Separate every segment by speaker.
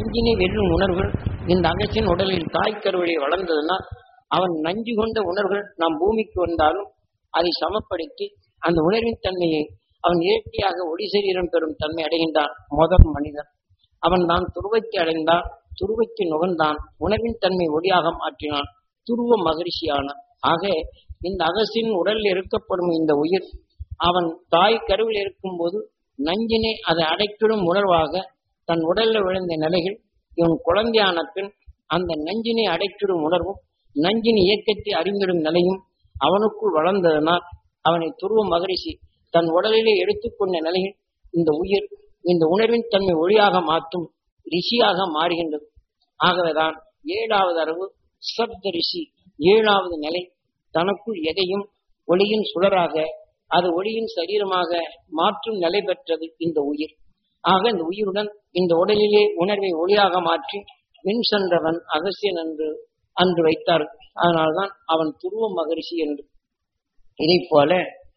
Speaker 1: நஞ்சினை வெல்லும் உணர்வுகள் இந்த அகசின் உடலில் தாய்க்கருவழி வளர்ந்ததுன்னா அவன் நஞ்சு கொண்ட உணர்வுகள் நாம் பூமிக்கு வந்தாலும் அதை சமப்படுத்தி அந்த உணர்வின் தன்மையை அவன் இயற்கையாக ஒளி சரீரம் பெறும் தன்மை அடைகின்றான் முதல் மனிதன் அவன் தான் துருவத்தை அடைந்தான் துருவத்தை நுகர்ந்தான் உணர்வின் தன்மை ஒளியாக மாற்றினான் துருவ மகிழ்ச்சியானான் ஆக இந்த அகசின் உடலில் இருக்கப்படும் இந்த உயிர் அவன் தாய் கருவில் இருக்கும்போது நஞ்சினை அதை அடைக்கிடும் உணர்வாக தன் உடலில் விழுந்த நிலைகள் இவன் குழந்தையான பின் அந்த நஞ்சினை அடைக்கிடும் உணர்வும் நஞ்சின் இயக்கத்தை அறிந்திடும் நிலையும் அவனுக்குள் வளர்ந்ததனால் அவனை துருவ மகரிஷி தன் உடலிலே எடுத்துக்கொண்ட நிலையில் இந்த உயிர் இந்த உணர்வின் தன்மை ஒளியாக மாற்றும் ரிஷியாக மாறுகின்றது ஆகவேதான் ஏழாவது அறிவு சப்த ரிஷி ஏழாவது நிலை தனக்குள் எதையும் ஒளியின் சுடராக அது ஒளியின் சரீரமாக மாற்றும் நிலை பெற்றது இந்த உயிர் ஆக இந்த உயிருடன் இந்த உடலிலே உணர்வை ஒளியாக மாற்றி மின் சென்றவன் அகசியன் என்று அன்று வைத்தார் அதனால்தான் அவன் துருவ மகரிஷி என்று இதை போல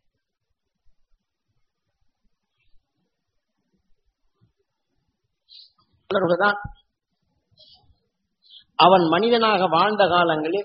Speaker 1: தான் அவன் மனிதனாக வாழ்ந்த காலங்களில்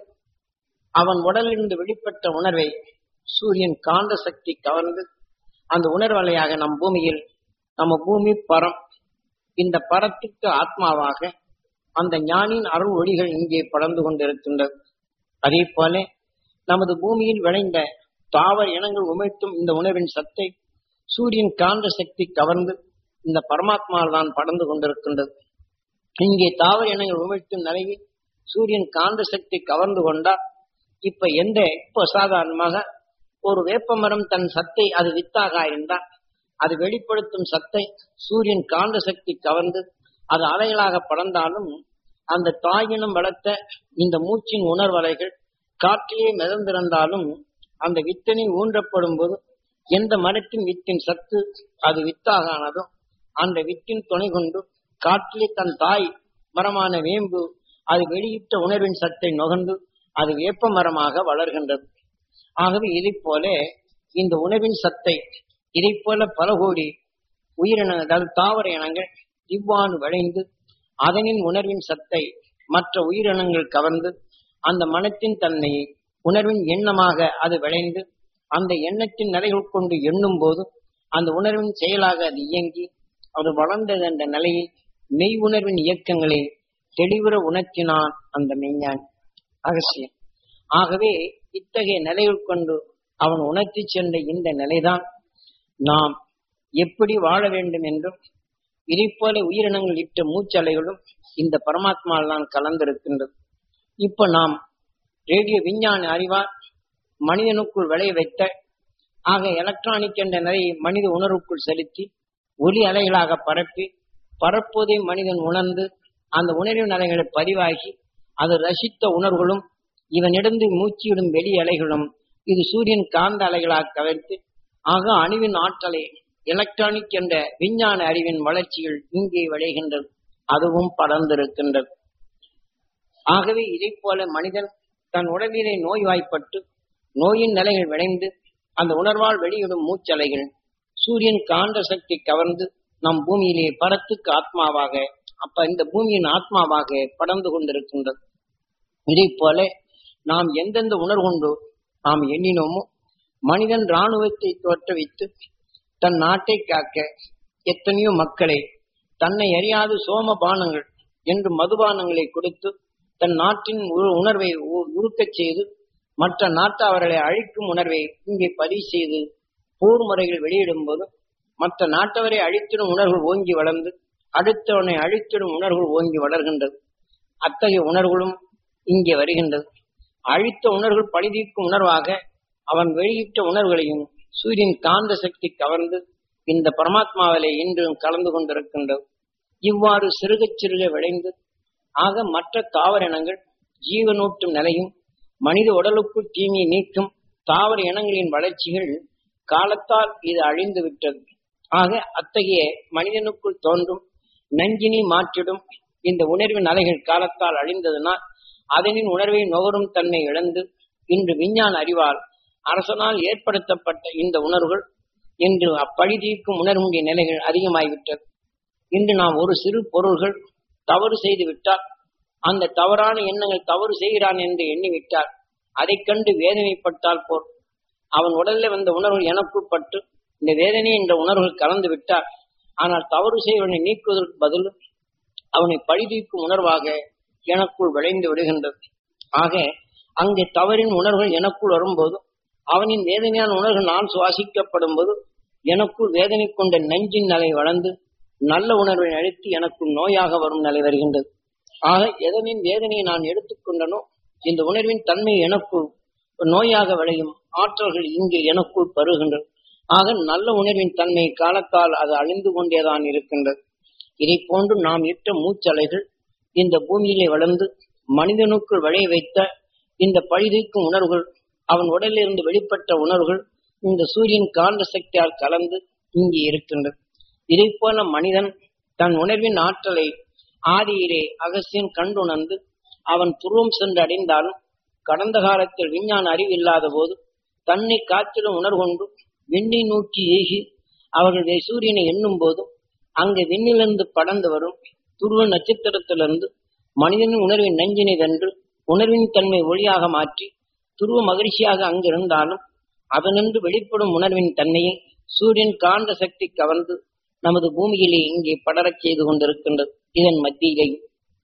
Speaker 1: அவன் உடலிலிருந்து வெளிப்பட்ட உணர்வை சூரியன் காந்த சக்தி கவர்ந்து அந்த உணர்வலையாக நம் பூமியில் நம்ம பூமி பரம் இந்த பரத்துக்கு ஆத்மாவாக அந்த ஞானின் அருள் ஒளிகள் இங்கே படர்ந்து கொண்டிருக்கின்றது அதே போல நமது பூமியில் விளைந்த தாவர இனங்கள் உமிழ்த்தும் இந்த உணர்வின் சத்தை சூரியன் காந்த சக்தி கவர்ந்து இந்த பரமாத்மாவில் தான் படர்ந்து கொண்டிருக்கின்றது இங்கே தாவர இனங்கள் உமிழ்த்தும் நிலையில் சூரியன் காந்த சக்தி கவர்ந்து கொண்டால் இப்ப எந்த இப்ப சாதாரணமாக ஒரு வேப்பமரம் தன் சத்தை அது வித்தாக இருந்தால் அது வெளிப்படுத்தும் சத்தை சூரியன் காந்த சக்தி கவர்ந்து அது அலைகளாக படர்ந்தாலும் அந்த தாயினம் வளர்த்த இந்த மூச்சின் உணர்வலைகள் காற்றிலே மிதந்திருந்தாலும் அந்த வித்தனை ஊன்றப்படும் போது எந்த மரத்தின் வித்தின் சத்து அது வித்தாக ஆனதோ அந்த வித்தின் துணை கொண்டு காற்றிலே தன் தாய் மரமான வேம்பு அது வெளியிட்ட உணர்வின் சத்தை நுகர்ந்து அது வேப்ப மரமாக வளர்கின்றது ஆகவே இதை போல இந்த உணவின் சத்தை இதை போல பல கோடி உயிரின அதாவது தாவர இனங்கள் இவ்வாறு விளைந்து அதனின் உணர்வின் சத்தை மற்ற உயிரினங்கள் கவர்ந்து அந்த மனத்தின் தன்மையை உணர்வின் எண்ணமாக அது விளைந்து அந்த எண்ணத்தின் நிலைகள் கொண்டு எண்ணும் போது அந்த உணர்வின் செயலாக அது இயங்கி அது வளர்ந்தது என்ற நிலையில் மெய் உணர்வின் இயக்கங்களை தெளிவுற உணர்த்தினான் அந்த மெய்ஞான் அகசியம் ஆகவே இத்தகைய நிலைகள் கொண்டு அவன் உணர்த்தி சென்ற இந்த நிலைதான் நாம் எப்படி வாழ வேண்டும் என்றும் இதை போல உயிரினங்கள் இட்ட மூச்சலைகளும் இந்த பரமாத்மாவில் தான் கலந்திருக்கின்றது இப்ப நாம் ரேடியோ விஞ்ஞான அறிவார் மனிதனுக்குள் விளைய வைத்த ஆக எலக்ட்ரானிக் என்ற நிலையை மனித உணர்வுக்குள் செலுத்தி ஒலி அலைகளாக பரப்பி பரப்புவதை மனிதன் உணர்ந்து அந்த உணர்வின் அலைகளை பதிவாகி அது ரசித்த உணர்வுகளும் இவனிடந்து மூச்சியிடும் வெளி அலைகளும் இது சூரியன் காந்த அலைகளாக கவர்த்து ஆக அணுவின் ஆற்றலை எலக்ட்ரானிக் என்ற விஞ்ஞான அறிவின் வளர்ச்சிகள் இங்கே விளைகின்றது அதுவும் படர்ந்திருக்கின்றது ஆகவே இதை போல மனிதன் தன் உடலிலே நோய்வாய்ப்பட்டு நோயின் நிலைகள் விளைந்து அந்த உணர்வால் வெளியிடும் மூச்சலைகள் சூரியன் காந்த சக்தி கவர்ந்து நம் பூமியிலே பரத்துக்கு ஆத்மாவாக அப்ப இந்த பூமியின் ஆத்மாவாக படர்ந்து கொண்டிருக்கின்றது இதை போல நாம் எந்தெந்த உணர்வுண்டோ நாம் எண்ணினோமோ மனிதன் இராணுவத்தை தோற்றுவித்து தன் நாட்டை காக்க எத்தனையோ மக்களை தன்னை அறியாது சோமபானங்கள் என்று மதுபானங்களை கொடுத்து தன் நாட்டின் உணர்வை உருக்கச் செய்து மற்ற நாட்டு அவர்களை அழிக்கும் உணர்வை இங்கே பதிவு செய்து போர் முறைகள் வெளியிடும் போது மற்ற நாட்டவரை அழித்திடும் உணர்வுகள் ஓங்கி வளர்ந்து அடுத்தவனை அழித்திடும் உணர்வுகள் ஓங்கி வளர்கின்றது அத்தகைய உணர்வுகளும் இங்கே வருகின்றது அழித்த உணர்வுகள் பழிதீர்க்கும் உணர்வாக அவன் வெளியிட்ட உணர்வுகளையும் சூரியன் காந்த சக்தி கவர்ந்து இந்த பரமாத்மாவிலே இன்றும் கலந்து கொண்டிருக்கின்றது இவ்வாறு சிறுக சிறுக விளைந்து ஆக மற்ற தாவர இனங்கள் ஜீவனூட்டும் நிலையும் மனித உடலுக்குள் தீமையை நீக்கும் தாவர இனங்களின் வளர்ச்சிகள் காலத்தால் இது அழிந்து விட்டது ஆக அத்தகைய மனிதனுக்குள் தோன்றும் நஞ்சினி மாற்றிடும் இந்த உணர்வின் அலைகள் காலத்தால் அழிந்ததனால் அதனின் உணர்வை நுகரும் தன்மை இழந்து இன்று விஞ்ஞான அறிவால் அரசனால் ஏற்படுத்தப்பட்ட இந்த உணர்வுகள் இன்று அப்பழி தீர்க்கும் உணர்வுடைய நிலைகள் அதிகமாகிவிட்டது இன்று நாம் ஒரு சிறு பொருள்கள் தவறு செய்து விட்டால் அந்த தவறான எண்ணங்கள் தவறு செய்கிறான் என்று எண்ணிவிட்டால் அதைக் கண்டு வேதனைப்பட்டால் போல் அவன் உடலில் வந்த உணர்வுகள் எனக்குள் பட்டு இந்த வேதனை என்ற உணர்வுகள் கலந்து விட்டார் ஆனால் தவறு செய்வனை நீக்குவதற்கு பதில் அவனை பழிதீர்க்கும் உணர்வாக எனக்குள் விளைந்து விடுகின்றது ஆக அங்கே தவறின் உணர்வுகள் எனக்குள் வரும்போது அவனின் வேதனையான உணர்வுகள் நான் சுவாசிக்கப்படும் போது எனக்குள் வேதனை கொண்ட நெஞ்சின் நிலை வளர்ந்து நல்ல உணர்வை அழித்து எனக்குள் நோயாக வரும் நிலை வருகின்றது ஆக எதனின் வேதனையை நான் எடுத்துக்கொண்டனோ இந்த உணர்வின் தன்மை எனக்குள் நோயாக விளையும் ஆற்றல்கள் இங்கு எனக்குள் பருகின்றது ஆக நல்ல உணர்வின் தன்மை காலத்தால் அது அழிந்து கொண்டேதான் இருக்கின்றது இதை போன்று நாம் இட்ட மூச்சலைகள் இந்த பூமியிலே வளர்ந்து மனிதனுக்குள் விளைய வைத்த இந்த பழிதீர்க்கும் உணர்வுகள் அவன் உடலிலிருந்து வெளிப்பட்ட உணர்வுகள் இந்த சூரியன் காந்த சக்தியால் கலந்து இங்கே இருக்கின்றது இதை போல மனிதன் தன் உணர்வின் ஆற்றலை ஆதியிலே அகசியன் கண்டுணர்ந்து அவன் துருவம் சென்று அடைந்தாலும் கடந்த காலத்தில் விஞ்ஞான அறிவு இல்லாத போது தன்னை காற்றிலும் உணர்கொண்டு விண்ணை நோக்கி ஏகி அவர்கள் சூரியனை எண்ணும் போதும் அங்கு விண்ணிலிருந்து படர்ந்து வரும் துருவ நட்சத்திரத்திலிருந்து மனிதனின் உணர்வின் நஞ்சினை வென்று உணர்வின் தன்மை ஒளியாக மாற்றி துருவ மகிழ்ச்சியாக அங்கிருந்தாலும் அதனின்று வெளிப்படும் உணர்வின் தன்மையை சூரியன் காந்த சக்தி கவர்ந்து நமது பூமியிலே இங்கே படரச் செய்து கொண்டிருக்கின்றது இதன் மத்தியிலேயும்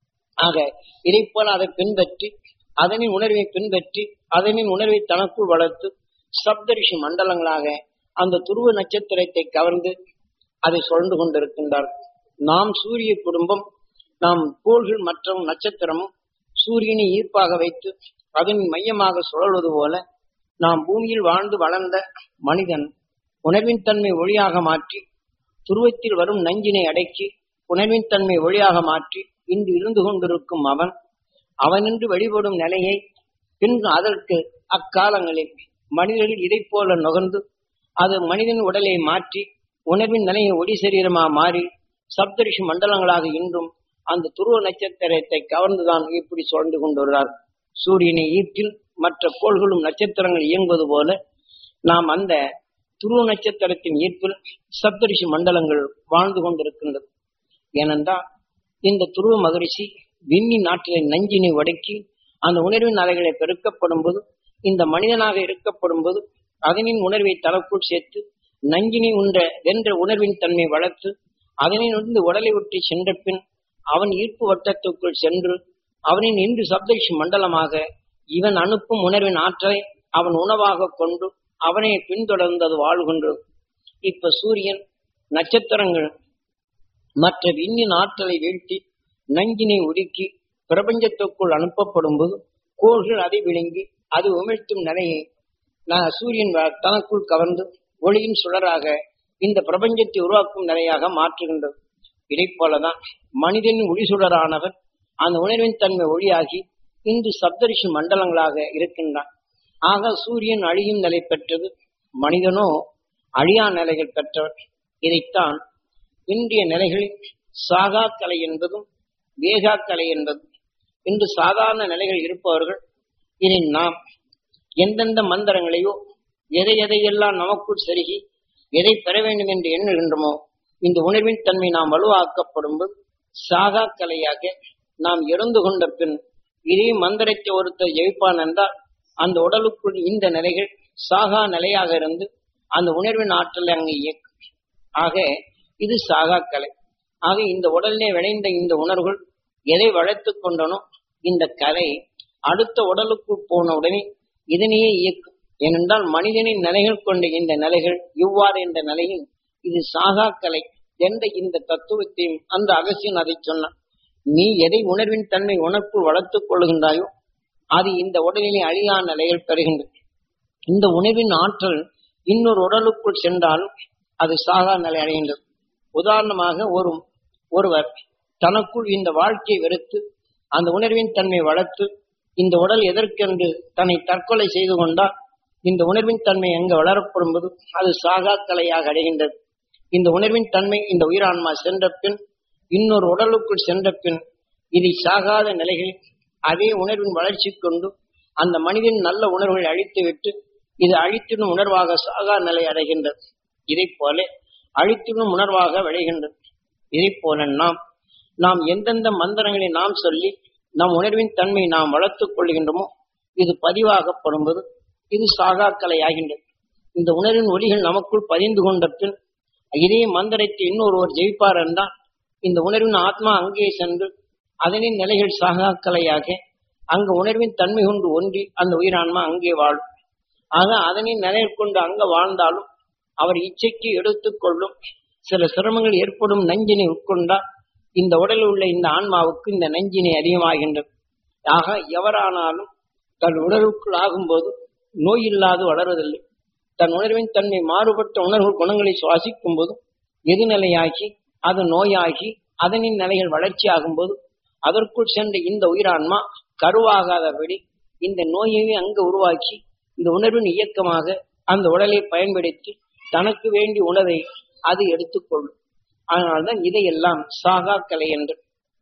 Speaker 1: ஆக இதை போல அதை பின்பற்றி அதனின் உணர்வை பின்பற்றி அதனின் உணர்வை தனக்குள் வளர்த்து சப்தரிஷி மண்டலங்களாக அந்த துருவ நட்சத்திரத்தை கவர்ந்து அதை சொல்ந்து கொண்டிருக்கின்றார் நாம் சூரிய குடும்பம் நாம் கோள்கள் மற்றும் நட்சத்திரமும் சூரியனை ஈர்ப்பாக வைத்து அதன் மையமாக சுழல்வது போல நாம் பூமியில் வாழ்ந்து வளர்ந்த மனிதன் உணர்வின் தன்மை ஒளியாக மாற்றி துருவத்தில் வரும் நஞ்சினை அடக்கி உணர்வின் தன்மை ஒளியாக மாற்றி இன்று இருந்து கொண்டிருக்கும் அவன் அவனின்று வெளிப்படும் நிலையை பின்பு அதற்கு அக்காலங்களில் மனிதர்கள் இதை போல நுகர்ந்து அது மனிதன் உடலை மாற்றி உணர்வின் நிலையை ஒளி சரீரமா மாறி சப்தரிஷி மண்டலங்களாக இன்றும் அந்த துருவ நட்சத்திரத்தை கவர்ந்துதான் இப்படி சுழந்து கொண்டு வருகிறார் சூரியனை ஈர்ப்பில் மற்ற கோள்களும் நட்சத்திரங்கள் இயங்குவது போல நாம் அந்த துருவ நட்சத்திரத்தின் ஈர்ப்பில் சப்தரிஷி மண்டலங்கள் வாழ்ந்து கொண்டிருக்கின்றது ஏனென்றால் இந்த துருவ மகரிஷி விண்ணி நாட்டிலே நஞ்சினை உடக்கி அந்த உணர்வின் அலைகளை பெருக்கப்படும் போது இந்த மனிதனாக இருக்கப்படும் போது அதனின் உணர்வை தனக்குள் சேர்த்து நஞ்சினை உண்ட வென்ற உணர்வின் தன்மை வளர்த்து அதனிலிருந்து உடலை விட்டு சென்ற பின் அவன் ஈர்ப்பு வட்டத்துக்குள் சென்று அவனின் இன்று சப்தரிஷி மண்டலமாக இவன் அனுப்பும் உணர்வின் ஆற்றலை அவன் உணவாக கொண்டு அவனை பின்தொடர்ந்து அது வாழ்கின்றது இப்ப சூரியன் நட்சத்திரங்கள் மற்ற விண்ணின் ஆற்றலை வீழ்த்தி நஞ்சினை ஒடுக்கி பிரபஞ்சத்துக்குள் அனுப்பப்படும் போது கோள்கள் அதை விழுங்கி அது உமிழ்த்தும் நிலையை நான் சூரியன் தனக்குள் கவர்ந்து ஒளியின் சுடராக இந்த பிரபஞ்சத்தை உருவாக்கும் நிலையாக மாற்றுகின்றது இதை போலதான் மனிதனின் ஒளி சுடரானவர் அந்த உணர்வின் தன்மை ஒளியாகி இன்று சப்தரிஷி மண்டலங்களாக இருக்கின்றான் ஆக சூரியன் அழியும் நிலை பெற்றது மனிதனோ அழியா நிலைகள் பெற்றவர் இதைத்தான் இன்றைய நிலைகளில் சாகா கலை என்பதும் வேகா கலை என்பதும் இன்று சாதாரண நிலைகள் இருப்பவர்கள் இனி நாம் எந்தெந்த மந்திரங்களையோ எதை எதையெல்லாம் நமக்குள் செருகி எதை பெற வேண்டும் என்று எண்ணுகின்றோமோ இந்த உணர்வின் தன்மை நாம் வலுவாக்கப்படும் போது சாகா கலையாக நாம் இறந்து கொண்ட பின் இதே மந்திரத்தை ஒருத்தர் ஜெயிப்பான் என்றால் அந்த உடலுக்குள் இந்த நிலைகள் சாகா நிலையாக இருந்து அந்த உணர்வின் ஆற்றலை அங்கு இயக்கும் ஆக இது சாகா கலை ஆக இந்த உடலிலே விளைந்த இந்த உணர்வுகள் எதை வளர்த்து கொண்டனோ இந்த கலை அடுத்த உடலுக்குள் போன உடனே இதனையே இயக்கும் ஏனென்றால் மனிதனின் நிலைகள் கொண்ட இந்த நிலைகள் இவ்வாறு என்ற நிலையில் இது சாகா கலை என்ற இந்த தத்துவத்தையும் அந்த அகசியன் அதை சொன்னான் நீ எதை உணர்வின் தன்மை உனக்குள் வளர்த்துக் கொள்கின்றாயோ அது இந்த உடலிலே அழியா நிலையில் பெறுகின்றது இந்த உணர்வின் ஆற்றல் இன்னொரு உடலுக்குள் சென்றாலும் அது சாகா நிலை அடைகின்றது உதாரணமாக ஒரு ஒருவர் தனக்குள் இந்த வாழ்க்கையை வெறுத்து அந்த உணர்வின் தன்மை வளர்த்து இந்த உடல் எதற்கென்று தன்னை தற்கொலை செய்து கொண்டால் இந்த உணர்வின் தன்மை எங்க வளரப்படும் போது அது சாகா கலையாக அடைகின்றது இந்த உணர்வின் தன்மை இந்த உயிரான்மா சென்ற பின் இன்னொரு உடலுக்குள் சென்ற பின் இதை சாகாத நிலைகளில் அதே உணர்வின் வளர்ச்சி கொண்டு அந்த மனிதன் நல்ல உணர்வுகளை அழித்துவிட்டு இது அழித்திடும் உணர்வாக சாகா நிலை அடைகின்றது இதை போல அழித்திடும் உணர்வாக விளைகின்றது இதை போல நாம் நாம் எந்தெந்த மந்திரங்களை நாம் சொல்லி நம் உணர்வின் தன்மை நாம் வளர்த்துக் கொள்கின்றோமோ இது பதிவாகப்படும்போது இது சாகாக்கலை ஆகின்றது இந்த உணர்வின் ஒளிகள் நமக்குள் பதிந்து கொண்ட பின் இதே மந்திரத்தை இன்னொருவர் ஜெயிப்பார் என்றால் இந்த உணர்வின் ஆத்மா அங்கே சென்று அதனின் நிலைகள் சாகாக்கலையாக அங்கு உணர்வின் தன்மை கொண்டு ஒன்றி அந்த உயிரான்மா அங்கே வாழும் ஆக அதனின் நிலையில் கொண்டு அங்க வாழ்ந்தாலும் அவர் இச்சைக்கு எடுத்துக்கொள்ளும் சில சிரமங்கள் ஏற்படும் நஞ்சினை உட்கொண்டால் இந்த உடலில் உள்ள இந்த ஆன்மாவுக்கு இந்த நஞ்சினை அதிகமாகின்றது ஆக எவரானாலும் தன் உடலுக்குள் ஆகும்போது நோய் இல்லாது வளருவதில்லை தன் உணர்வின் தன்மை மாறுபட்ட உணர்வு குணங்களை சுவாசிக்கும் போது எதிர்நிலையாகி அது நோயாகி அதனின் நிலைகள் வளர்ச்சி ஆகும்போது அதற்குள் சென்ற இந்த உயிரான்மா கருவாகாதபடி இந்த நோயையே அங்கு உருவாக்கி இந்த உணர்வின் இயக்கமாக அந்த உடலை பயன்படுத்தி தனக்கு வேண்டிய உணவை அது எடுத்துக்கொள்ளும் அதனால்தான் இதையெல்லாம் சாகாக்கலை என்று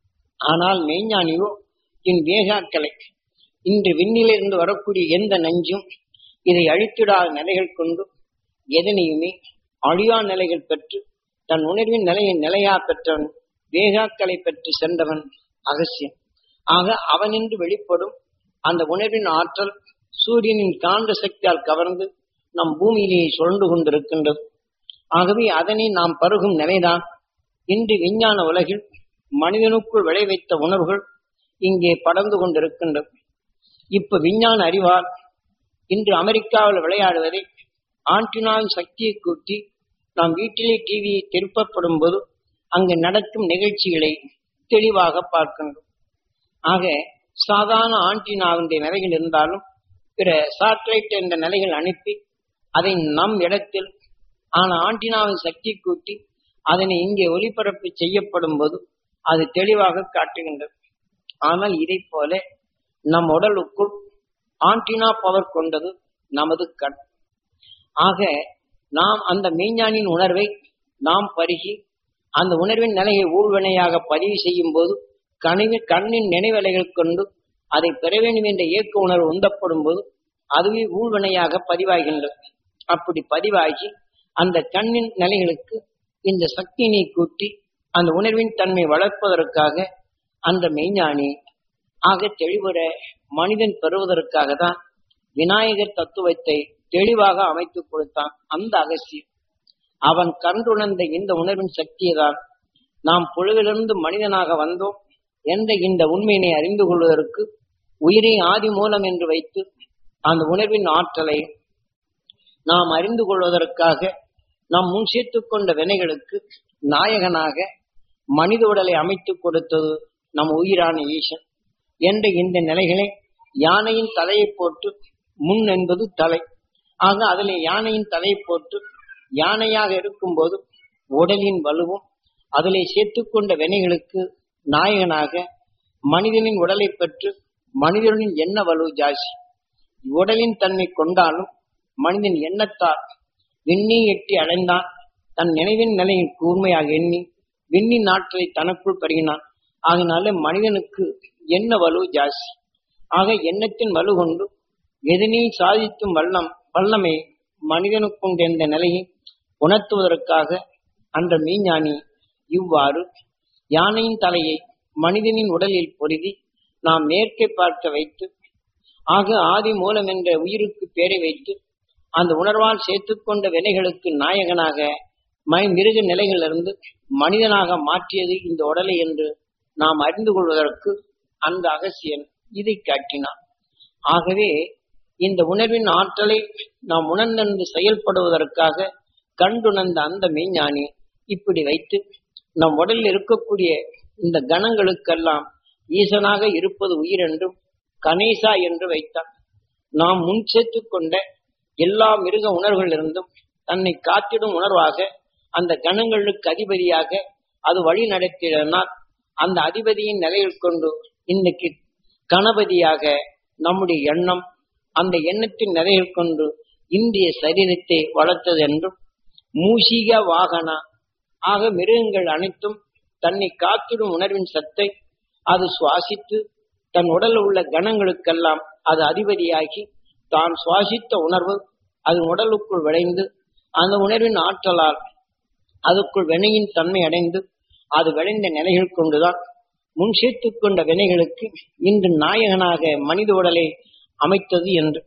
Speaker 1: ஆனால் மெய்ஞானியோ என் வேகாக்கலை இன்று விண்ணிலிருந்து வரக்கூடிய எந்த நஞ்சும் இதை அழித்திடாத நிலைகள் கொண்டு எதனையுமே அழியா நிலைகள் பெற்று தன் உணர்வின் நிலையை நிலையா பெற்றவன் வேகாக்கலை பெற்று சென்றவன் அகசியம் ஆக அவனின்று வெளிப்படும் அந்த உணர்வின் ஆற்றல் சூரியனின் காந்த சக்தியால் கவர்ந்து நம் பூமியிலேயே சுழண்டு கொண்டிருக்கின்றது ஆகவே அதனை நாம் பருகும் நிலைதான் இன்று விஞ்ஞான உலகில் மனிதனுக்குள் விளைவித்த உணர்வுகள் இங்கே படர்ந்து கொண்டிருக்கின்றது இப்ப விஞ்ஞான அறிவால் இன்று அமெரிக்காவில் விளையாடுவதை ஆண்டினாவின் சக்தியை கூட்டி நாம் வீட்டிலே டிவியை திருப்பப்படும் போது அங்கு நடக்கும் நிகழ்ச்சிகளை தெளிவாக பார்க்கின்றோம் ஆக சாதாரண ஆண்டினாவினுடைய நிலைகள் இருந்தாலும் பிற சாட்டலைட் என்ற நிலைகள் அனுப்பி அதை நம் இடத்தில் ஆன ஆண்டினாவின் சக்தி கூட்டி அதனை இங்கே ஒளிபரப்பு செய்யப்படும் போது அது தெளிவாக காட்டுகின்றது ஆனால் இதை போல நம் உடலுக்குள் ஆண்டினா பவர் கொண்டது நமது கண் ஆக நாம் அந்த மெய்ஞானின் உணர்வை நாம் பருகி அந்த உணர்வின் நிலையை ஊழ்வினையாக பதிவு செய்யும் போது கணிவு கண்ணின் நினைவலைகள் கொண்டு அதை பெற வேண்டும் என்ற இயக்க உணர்வு உந்தப்படும் போது அதுவே ஊழ்வினையாக பதிவாகின்றது அப்படி பதிவாகி அந்த கண்ணின் நிலைகளுக்கு இந்த சக்தியினை கூட்டி அந்த உணர்வின் தன்மை வளர்ப்பதற்காக அந்த மெய்ஞானி ஆக தெளிவுற மனிதன் பெறுவதற்காக தான் விநாயகர் தத்துவத்தை தெளிவாக அமைத்துக் கொடுத்தான் அந்த அகசியம் அவன் கண்டுணர்ந்த இந்த உணர்வின் சக்தியை தான் நாம் புழுவிலிருந்து மனிதனாக வந்தோம் என்ற இந்த உண்மையினை அறிந்து கொள்வதற்கு உயிரை ஆதி மூலம் என்று வைத்து அந்த உணர்வின் ஆற்றலை நாம் அறிந்து கொள்வதற்காக நாம் முன் சேர்த்துக் கொண்ட வினைகளுக்கு நாயகனாக மனித உடலை அமைத்துக் கொடுத்தது நம் உயிரான ஈசன் என்ற இந்த நிலைகளை யானையின் தலையை போட்டு முன் என்பது தலை ஆக அதிலே யானையின் தலையை போட்டு யானையாக இருக்கும்போது உடலின் வலுவும் அதிலே சேர்த்துக்கொண்ட வினைகளுக்கு நாயகனாக மனிதனின் உடலை பெற்று மனிதனின் எண்ண வலு ஜாஸ்தி உடலின் தன்மை கொண்டாலும் மனிதன் எண்ணத்தால் விண்ணி எட்டி அடைந்தான் தன் நினைவின் நிலையில் கூர்மையாக எண்ணி விண்ணின் ஆற்றலை தனக்குள் பருகினான் ஆகினால மனிதனுக்கு எண்ண வலு ஜாஸ்தி ஆக எண்ணத்தின் வலு கொண்டு எதனை சாதித்தும் வல்லம் வல்லமை மனிதனுக்குண்டு என்ற நிலையை உணர்த்துவதற்காக அந்த மெய்ஞானி இவ்வாறு யானையின் தலையை மனிதனின் உடலில் பொருதி நாம் மேற்கே பார்க்க வைத்து ஆக ஆதி மூலம் என்ற உயிருக்கு பேரை வைத்து அந்த உணர்வால் சேர்த்துக்கொண்ட வினைகளுக்கு நாயகனாக மை மிருக நிலைகளிலிருந்து மனிதனாக மாற்றியது இந்த உடலை என்று நாம் அறிந்து கொள்வதற்கு அந்த அகசியன் இதை காட்டினான் ஆகவே இந்த உணர்வின் ஆற்றலை நாம் உணர்ந்து செயல்படுவதற்காக கண்டுணர்ந்த அந்த மெய்ஞானி இப்படி வைத்து நம் உடலில் இருக்கக்கூடிய இந்த கணங்களுக்கெல்லாம் ஈசனாக இருப்பது உயிர் என்றும் கணேசா என்று வைத்தான் நாம் முன் சேர்த்துக் கொண்ட எல்லா மிருக உணர்வுகளிலிருந்தும் தன்னை காத்திடும் உணர்வாக அந்த கணங்களுக்கு அதிபதியாக அது வழி நடத்தினால் அந்த அதிபதியின் நிலையில் கொண்டு இன்னைக்கு கணபதியாக நம்முடைய எண்ணம் அந்த எண்ணத்தின் நிலையில் கொண்டு இந்திய சரீரத்தை வளர்த்தது என்றும் மூஷிக வாகனா ஆக மிருகங்கள் அனைத்தும் தன்னை காத்திடும் உணர்வின் சத்தை அது சுவாசித்து தன் உடலில் உள்ள கணங்களுக்கெல்லாம் அது அதிபதியாகி தான் சுவாசித்த உணர்வு அது உடலுக்குள் விளைந்து அந்த உணர்வின் ஆற்றலால் அதுக்குள் வினையின் தன்மை அடைந்து அது விளைந்த நிலைகள் கொண்டுதான் முன் சேர்த்துக் கொண்ட வினைகளுக்கு இன்று நாயகனாக மனித உடலை அமைத்தது என்று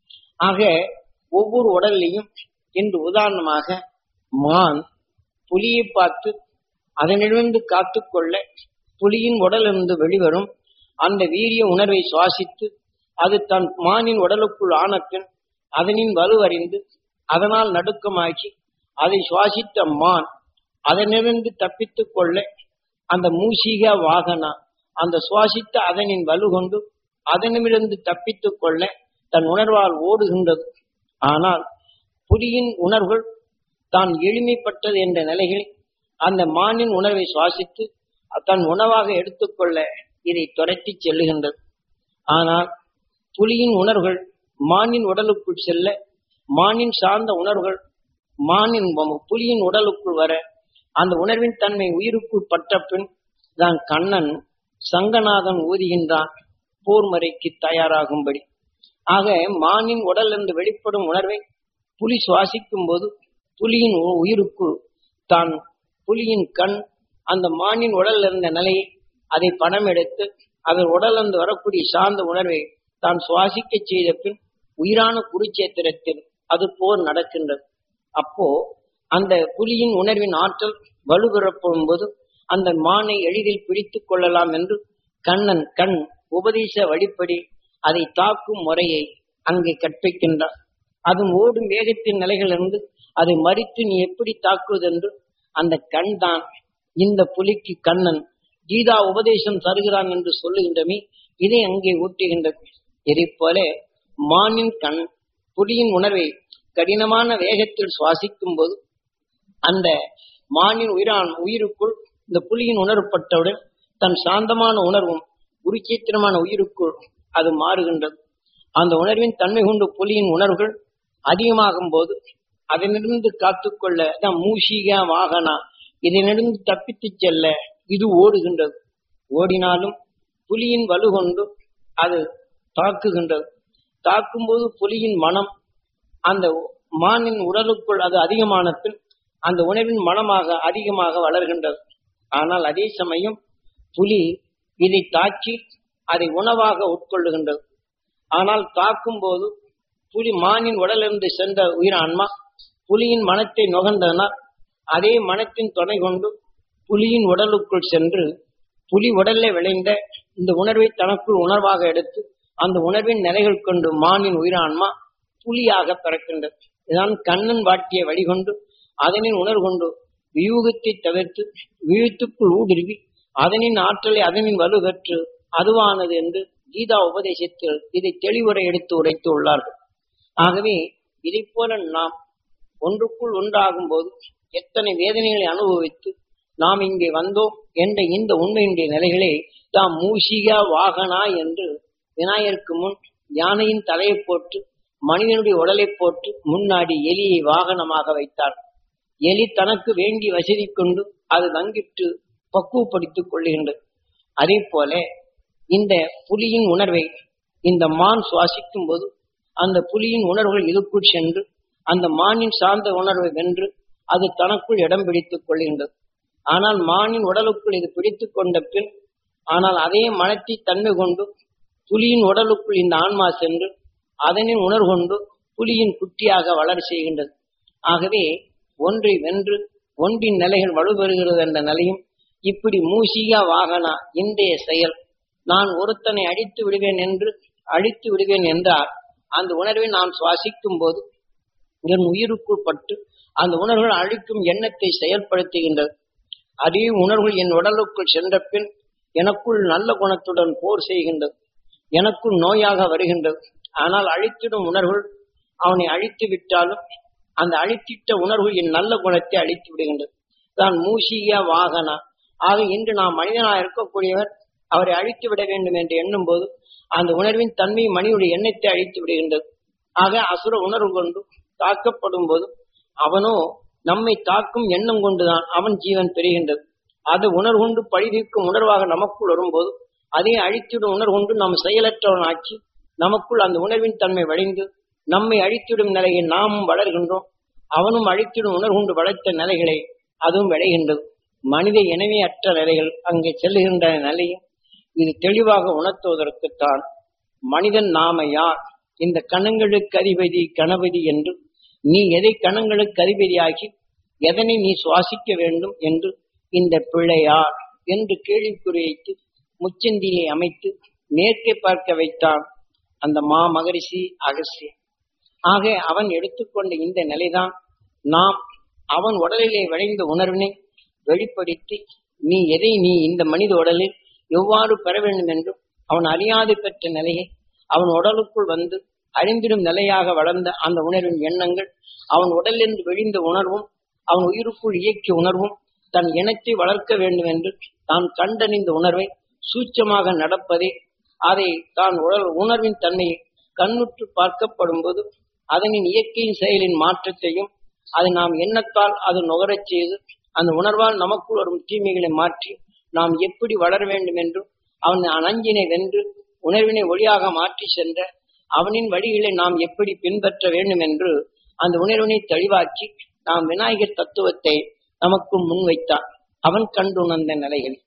Speaker 1: ஆக ஒவ்வொரு உடல்லையும் இன்று உதாரணமாக மான் புலியை பார்த்து அதனிலிருந்து காத்துக்கொள்ள புலியின் உடலிருந்து வெளிவரும் அந்த வீரிய உணர்வை சுவாசித்து அது தன் மானின் உடலுக்குள் ஆன பின் அதனின் வலுவறிந்து அதனால் நடுக்கமாக்கி அதை சுவாசித்த மான் அதனிலிருந்து தப்பித்துக் கொள்ள அந்த மூசிக வாகனா அந்த சுவாசித்த அதனின் வலு கொண்டு அதனிலிருந்து தப்பித்துக் கொள்ள தன் உணர்வால் ஓடுகின்றது ஆனால் புலியின் உணர்வுகள் தான் எளிமைப்பட்டது என்ற நிலையில் அந்த மானின் உணர்வை சுவாசித்து தன் உணவாக எடுத்துக்கொள்ள இதை துரத்தி செல்லுகின்றது ஆனால் புலியின் உணர்வுகள் மானின் உடலுக்குள் செல்ல மானின் சார்ந்த உணர்வுகள் மானின் புலியின் உடலுக்குள் வர அந்த உணர்வின் தன்மை உயிருக்குள் பட்ட பின் தான் கண்ணன் சங்கநாதன் ஊதுகின்றான் போர் முறைக்கு தயாராகும்படி ஆக மானின் உடல் என்று வெளிப்படும் உணர்வை புலி சுவாசிக்கும் போது புலியின் உயிருக்குள் தான் புலியின் கண் அந்த மானின் உடல் இருந்த நிலையை அதை படம் எடுத்து அதன் உடல் இருந்து வரக்கூடிய சார்ந்த உணர்வை தான் சுவாசிக்க செய்த பின் உயிரான குருச்சேத்திரத்தில் அது போர் நடக்கின்றது அப்போ அந்த புலியின் உணர்வின் ஆற்றல் வலுபெறப்படும் போது அந்த மானை எளிதில் பிடித்துக் கொள்ளலாம் என்று கண்ணன் கண் உபதேச வழிப்படி அதை தாக்கும் முறையை அங்கே கற்பிக்கின்றார் அது ஓடும் வேகத்தின் நிலைகளிலிருந்து அதை மறித்து நீ எப்படி தாக்குவது என்று அந்த கண் தான் இந்த புலிக்கு கண்ணன் கீதா உபதேசம் தருகிறான் என்று சொல்லுகின்றமே இதை அங்கே ஊட்டுகின்றது இதை போல மானின் கண் புலியின் உணர்வை கடினமான வேகத்தில் சுவாசிக்கும் போது அந்த மானின் உயிரான் உயிருக்குள் இந்த புலியின் உணர்வுப்பட்டவுடன் தன் சாந்தமான உணர்வும் குருச்சேத்திரமான உயிருக்குள் அது மாறுகின்றது அந்த உணர்வின் தன்மை கொண்டு புலியின் உணர்வுகள் அதிகமாகும் போது அதனிலிருந்து காத்துக்கொள்ள தான் மூஷிக வாகனா இதனிலிருந்து தப்பித்து செல்ல இது ஓடுகின்றது ஓடினாலும் புலியின் வலு கொண்டு அது தாக்குகின்றது தாக்கும்போது புலியின் மனம் அந்த மானின் உடலுக்குள் அது அதிகமான பின் அந்த உணவின் மனமாக அதிகமாக வளர்கின்றது ஆனால் அதே சமயம் புலி இதை தாக்கி அதை உணவாக உட்கொள்ளுகின்றது ஆனால் தாக்கும் போது புலி மானின் உடலிருந்து சென்ற உயிரான்மா புலியின் மனத்தை நுகர்ந்ததனால் அதே மனத்தின் துணை கொண்டு புலியின் உடலுக்குள் சென்று புலி உடலில் விளைந்த இந்த உணர்வை தனக்குள் உணர்வாக எடுத்து அந்த உணர்வின் நிலைகள் கொண்டு மானின் உயிரான்மா புலியாக பிறக்கின்றது இதான் கண்ணன் வாட்டிய வழிகொண்டு அதனின் உணர்வு கொண்டு வியூகத்தை தவிர்த்து விழுத்துக்குள் ஊடுருவி அதனின் ஆற்றலை அதனின் வலுகற்று அதுவானது என்று கீதா உபதேசத்தில் இதை தெளிவுரை எடுத்து உரைத்து உள்ளார்கள் ஆகவே இதை போல நாம் ஒன்றுக்குள் ஒன்றாகும் போது எத்தனை வேதனைகளை அனுபவித்து நாம் இங்கே வந்தோம் என்ற இந்த உண்மையினுடைய நிலைகளை தாம் மூஷிகா வாகனா என்று விநாயகருக்கு முன் யானையின் தலையை போட்டு மனிதனுடைய உடலை போட்டு முன்னாடி எலியை வாகனமாக வைத்தார் எலி தனக்கு வேண்டி வசதி கொண்டு அது வங்கிட்டு பக்குவப்படுத்திக் கொள்ளுகின்றது அதே போல இந்த புலியின் உணர்வை இந்த மான் சுவாசிக்கும் போது அந்த புலியின் உணர்வுகள் இதுக்குள் சென்று அந்த மானின் சார்ந்த உணர்வை வென்று அது தனக்குள் இடம் பிடித்துக் கொள்கின்றது ஆனால் மானின் உடலுக்குள் இது பிடித்துக் கொண்ட பின் ஆனால் அதே மனத்தை தன்மை கொண்டு புலியின் உடலுக்குள் இந்த ஆன்மா சென்று அதனின் உணர்வு கொண்டு புலியின் குட்டியாக வளர செய்கின்றது ஆகவே ஒன்றை வென்று ஒன்றின் நிலைகள் வலுப்பெறுகிறது என்ற நிலையும் இப்படி மூசிகா வாகனா இன்றைய செயல் நான் ஒருத்தனை அழித்து விடுவேன் என்று அழித்து விடுவேன் என்றால் அந்த உணர்வை நான் சுவாசிக்கும் போது என் உயிருக்குள் பட்டு அந்த உணர்வுகள் அழிக்கும் எண்ணத்தை செயல்படுத்துகின்றது அதே உணர்வுகள் என் உடலுக்குள் சென்ற பின் எனக்குள் நல்ல குணத்துடன் போர் செய்கின்றது எனக்குள் நோயாக வருகின்றது ஆனால் அழித்திடும் உணர்வுகள் அவனை அழித்து விட்டாலும் அந்த அழித்திட்ட உணர்வு என் நல்ல குணத்தை அழித்து விடுகின்றது தான் மூசிக வாகனா ஆக இன்று நாம் மனிதனாக இருக்கக்கூடியவர் அவரை அழித்து விட வேண்டும் என்று எண்ணும் போது அந்த உணர்வின் தன்மை மனிதனுடைய எண்ணத்தை அழித்து விடுகின்றது ஆக அசுர உணர்வு கொண்டு தாக்கப்படும் போது அவனோ நம்மை தாக்கும் எண்ணம் கொண்டுதான் அவன் ஜீவன் பெறுகின்றது அது உணர்வு கொண்டு பழிதீர்க்கும் உணர்வாக நமக்குள் வரும்போது அதே அழித்திடும் உணர்வு கொண்டு நாம் செயலற்றவன் ஆக்கி நமக்குள் அந்த உணர்வின் தன்மை வளைந்து நம்மை அழித்திடும் நிலையை நாமும் வளர்கின்றோம் அவனும் அழித்திடும் உணர்வு கொண்டு வளர்த்த நிலைகளை அதுவும் விளைகின்றது மனித இனமே அற்ற நிலைகள் அங்கே செல்லுகின்ற நிலையும் இது தெளிவாக உணர்த்துவதற்குத்தான் மனிதன் நாம யார் இந்த கணங்களுக்கு அதிபதி கணபதி என்று நீ எதை கணங்களுக்கு அதிபதியாகி எதனை நீ சுவாசிக்க வேண்டும் என்று இந்த பிள்ளையார் என்று கேள்விக்குறியைத்து முச்சந்தியை அமைத்து மேற்கே பார்க்க வைத்தான் அந்த மா மகரிஷி அகசியன் ஆக அவன் எடுத்துக்கொண்ட இந்த நிலைதான் நாம் அவன் உடலிலே விளைந்த உணர்வினை வெளிப்படுத்தி நீ எதை நீ இந்த மனித உடலில் எவ்வாறு பெற வேண்டும் என்றும் அவன் அறியாது பெற்ற நிலையை அவன் உடலுக்குள் வந்து அறிந்திடும் நிலையாக வளர்ந்த அந்த உணர்வின் எண்ணங்கள் அவன் உடலிலிருந்து வெளிந்த உணர்வும் அவன் உயிருக்குள் இயக்கிய உணர்வும் தன் இனத்தை வளர்க்க வேண்டும் என்று தான் கண்டறிந்த உணர்வை சூட்சமாக நடப்பதே அதை தான் உடல் உணர்வின் தன்மையை கண்ணுற்று பார்க்கப்படும் போது அதனின் இயற்கையின் செயலின் மாற்றத்தையும் அதை நாம் எண்ணத்தால் அது நுகரச் செய்து அந்த உணர்வால் நமக்குள் வரும் தீமைகளை மாற்றி நாம் எப்படி வளர வேண்டும் என்றும் அவன் அனஞ்சினை வென்று உணர்வினை ஒளியாக மாற்றி சென்ற அவனின் வழிகளை நாம் எப்படி பின்பற்ற வேண்டும் என்று அந்த உணர்வினை தெளிவாக்கி நாம் விநாயகர் தத்துவத்தை நமக்கு முன்வைத்தான் அவன் கண்டுணர்ந்த நிலைகள்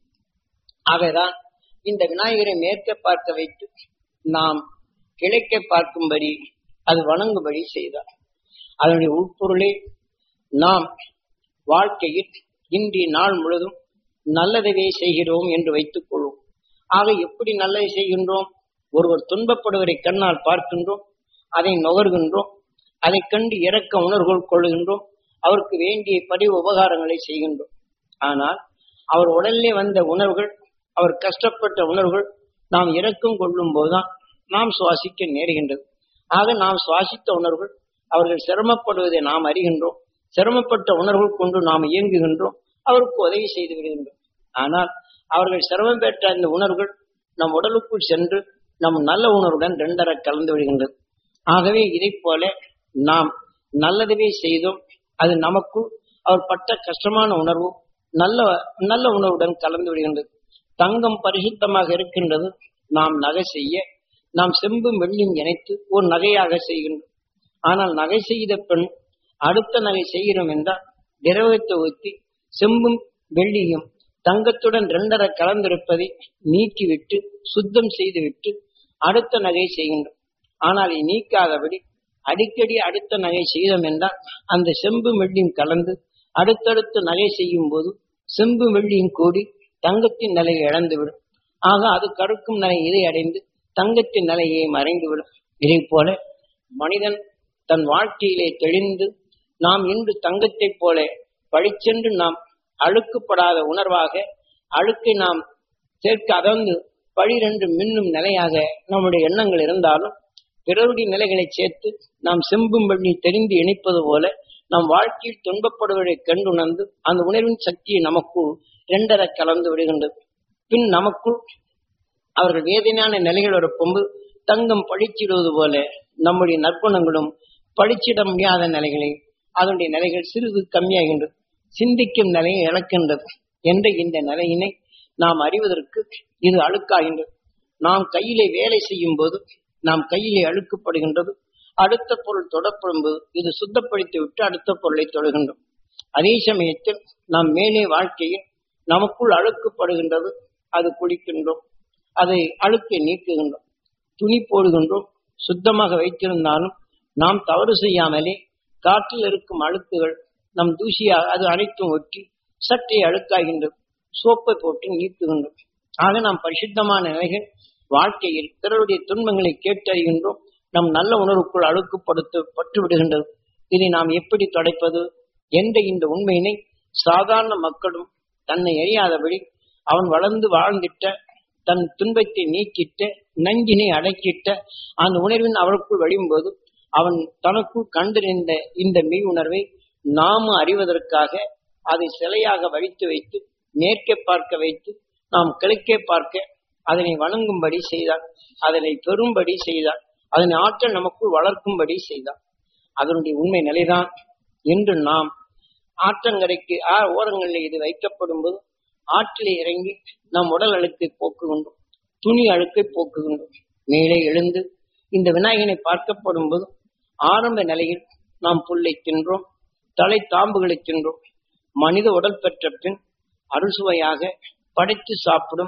Speaker 1: ஆகதான் இந்த விநாயகரை மேற்க பார்க்க வைத்து நாம் கிழக்க பார்க்கும்படி அது வணங்கும்படி செய்தார் அதனுடைய உட்பொருளே நாம் வாழ்க்கையில் இன்றைய நாள் முழுதும் நல்லதவே செய்கிறோம் என்று வைத்துக் கொள்வோம் ஆக எப்படி நல்லதை செய்கின்றோம் ஒருவர் துன்பப்படுவதை கண்ணால் பார்க்கின்றோம் அதை நுகர்கின்றோம் அதை கண்டு இறக்க உணர்வுகள் கொள்கின்றோம் அவருக்கு வேண்டிய பதிவு உபகாரங்களை செய்கின்றோம் ஆனால் அவர் உடலிலே வந்த உணர்வுகள் அவர் கஷ்டப்பட்ட உணர்வுகள் நாம் இறக்கம் கொள்ளும் போதுதான் நாம் சுவாசிக்க நேருகின்றது ஆக நாம் சுவாசித்த உணர்வுகள் அவர்கள் சிரமப்படுவதை நாம் அறிகின்றோம் சிரமப்பட்ட உணர்வுகள் கொண்டு நாம் இயங்குகின்றோம் அவருக்கு உதவி செய்து விடுகின்றோம் ஆனால் அவர்கள் சிரமம் பெற்ற அந்த உணர்வுகள் நம் உடலுக்குள் சென்று நம் நல்ல உணர்வுடன் ரெண்டரை கலந்து விடுகின்றது ஆகவே இதை போல நாம் நல்லதவே செய்தோம் அது நமக்கு அவர் பட்ட கஷ்டமான உணர்வு நல்ல நல்ல உணர்வுடன் கலந்து விடுகின்றது தங்கம் பரிசுத்தமாக இருக்கின்றது நாம் நகை செய்ய நாம் செம்பும் வெள்ளியும் இணைத்து ஒரு நகையாக செய்கின்றோம் ஆனால் நகை செய்த பெண் அடுத்த நகை செய்கிறோம் என்றால் திரவத்தை ஊற்றி செம்பும் வெள்ளியும் தங்கத்துடன் ரெண்டரை கலந்திருப்பதை நீக்கிவிட்டு சுத்தம் செய்துவிட்டு அடுத்த நகை செய்கின்றோம் ஆனால் இதை நீக்காதபடி அடிக்கடி அடுத்த நகை செய்தோம் என்றால் அந்த செம்பு வெள்ளியும் கலந்து அடுத்தடுத்து நகை செய்யும் போது செம்பு வெள்ளியும் கூடி தங்கத்தின் நிலையை இழந்துவிடும் ஆக அது கருக்கும் நிலை இதை அடைந்து தங்கத்தின் நிலையை மறைந்துவிடும் இதை போல மனிதன் தன் வாழ்க்கையிலே தெளிந்து நாம் இன்று தங்கத்தைப் போல பழிச்சென்று நாம் அழுக்குப்படாத உணர்வாக அழுக்கை நாம் சேர்க்க அதந்து பழிரென்று மின்னும் நிலையாக நம்முடைய எண்ணங்கள் இருந்தாலும் பிறருடைய நிலைகளை சேர்த்து நாம் செம்பும் வெள்ளி தெரிந்து இணைப்பது போல நம் வாழ்க்கையில் துன்பப்படுவதை கண்டுணர்ந்து அந்த உணர்வின் சக்தியை நமக்குள் இரண்டரை கலந்து விடுகின்றது பின் நமக்குள் அவர்கள் வேதனையான நிலைகள் வரப்போது தங்கம் பழிச்சிடுவது போல நம்முடைய நற்குணங்களும் பழிச்சிட முடியாத நிலைகளை அதனுடைய நிலைகள் சிறிது கம்மியாகின்றது சிந்திக்கும் நிலையை இழக்கின்றது என்ற இந்த நிலையினை நாம் அறிவதற்கு இது அழுக்காகின்றது நாம் கையிலே வேலை செய்யும் போது நாம் கையிலே அழுக்கப்படுகின்றது அடுத்த பொருள் தொடப்படும் போது இது சுத்தப்படுத்தி விட்டு அடுத்த பொருளை தொடுகின்றோம் அதே சமயத்தில் நாம் மேலே வாழ்க்கையில் நமக்குள் அழுக்குப்படுகின்றது அது குளிக்கின்றோம் அதை அழுக்கை நீக்குகின்றோம் துணி போடுகின்றோம் சுத்தமாக வைத்திருந்தாலும் நாம் தவறு செய்யாமலே காற்றில் இருக்கும் அழுக்குகள் நம் தூசியாக அது அனைத்தும் ஒட்டி சற்றே அழுக்காகின்றது சோப்பை போட்டு நீக்குகின்றோம் ஆக நாம் பரிசுத்தமான நிலைகள் வாழ்க்கையில் பிறருடைய துன்பங்களை கேட்டறிகின்றோம் நம் நல்ல உணர்வுக்குள் அழுக்குப்படுத்த பட்டு விடுகின்றது இதை நாம் எப்படி தொடைப்பது என்ற இந்த உண்மையினை சாதாரண மக்களும் தன்னை அறியாதபடி அவன் வளர்ந்து வாழ்ந்திட்ட தன் துன்பத்தை நீக்கிட்ட நஞ்சினை அடக்கிட்ட அந்த உணர்வின் அவருக்குள் வழியும்போது அவன் தனக்குள் கண்டறிந்த இந்த மெய் உணர்வை நாம அறிவதற்காக அதை சிலையாக வடித்து வைத்து மேற்கே பார்க்க வைத்து நாம் கிழக்கே பார்க்க அதனை வணங்கும்படி செய்தார் அதனை பெறும்படி செய்தார் அதனை ஆற்றல் நமக்குள் வளர்க்கும்படி செய்தார் அதனுடைய உண்மை நிலைதான் இன்று நாம் ஆற்றங்கரைக்கு ஆ ஓரங்களில் இது வைக்கப்படும் போது ஆற்றிலே இறங்கி நம் உடல் அழுக்கை போக்குகின்றோம் துணி அழுக்கை போக்குகின்றோம் மேலே எழுந்து இந்த விநாயகனை பார்க்கப்படும் போது ஆரம்ப நிலையில் நாம் புல்லை தின்றோம் தலை தாம்புகளை தின்றோம் மனித உடல் பெற்ற பின் அறுசுவையாக படைத்து சாப்பிடும்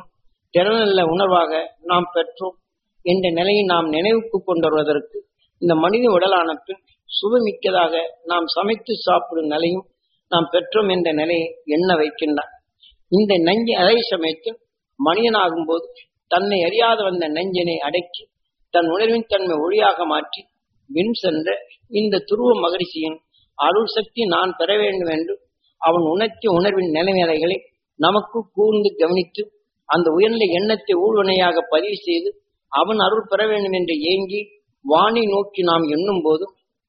Speaker 1: திறனல்ல உணர்வாக நாம் பெற்றோம் என்ற நிலையை நாம் நினைவுக்கு கொண்டு வருவதற்கு இந்த மனித உடலான பின் சுவைமிக்கதாக நாம் சமைத்து சாப்பிடும் நிலையும் நாம் பெற்றோம் என்ற நிலையை எண்ண வைக்கின்றார் இந்த நஞ்சு அதே சமயத்தில் மனிதனாகும் போது தன்னை அறியாத வந்த நெஞ்சினை அடக்கி தன் உணர்வின் தன்மை ஒளியாக மாற்றி வின் சென்ற இந்த துருவ மகரிஷியின் அருள் சக்தி நான் பெற வேண்டும் என்று அவன் உணர்த்திய உணர்வின் நிலைமைகளை நமக்கு கூர்ந்து கவனித்து அந்த உயர்ந்த எண்ணத்தை ஊழ்வனையாக பதிவு செய்து அவன் அருள் பெற வேண்டும் என்று ஏங்கி வானை நோக்கி நாம் எண்ணும் போது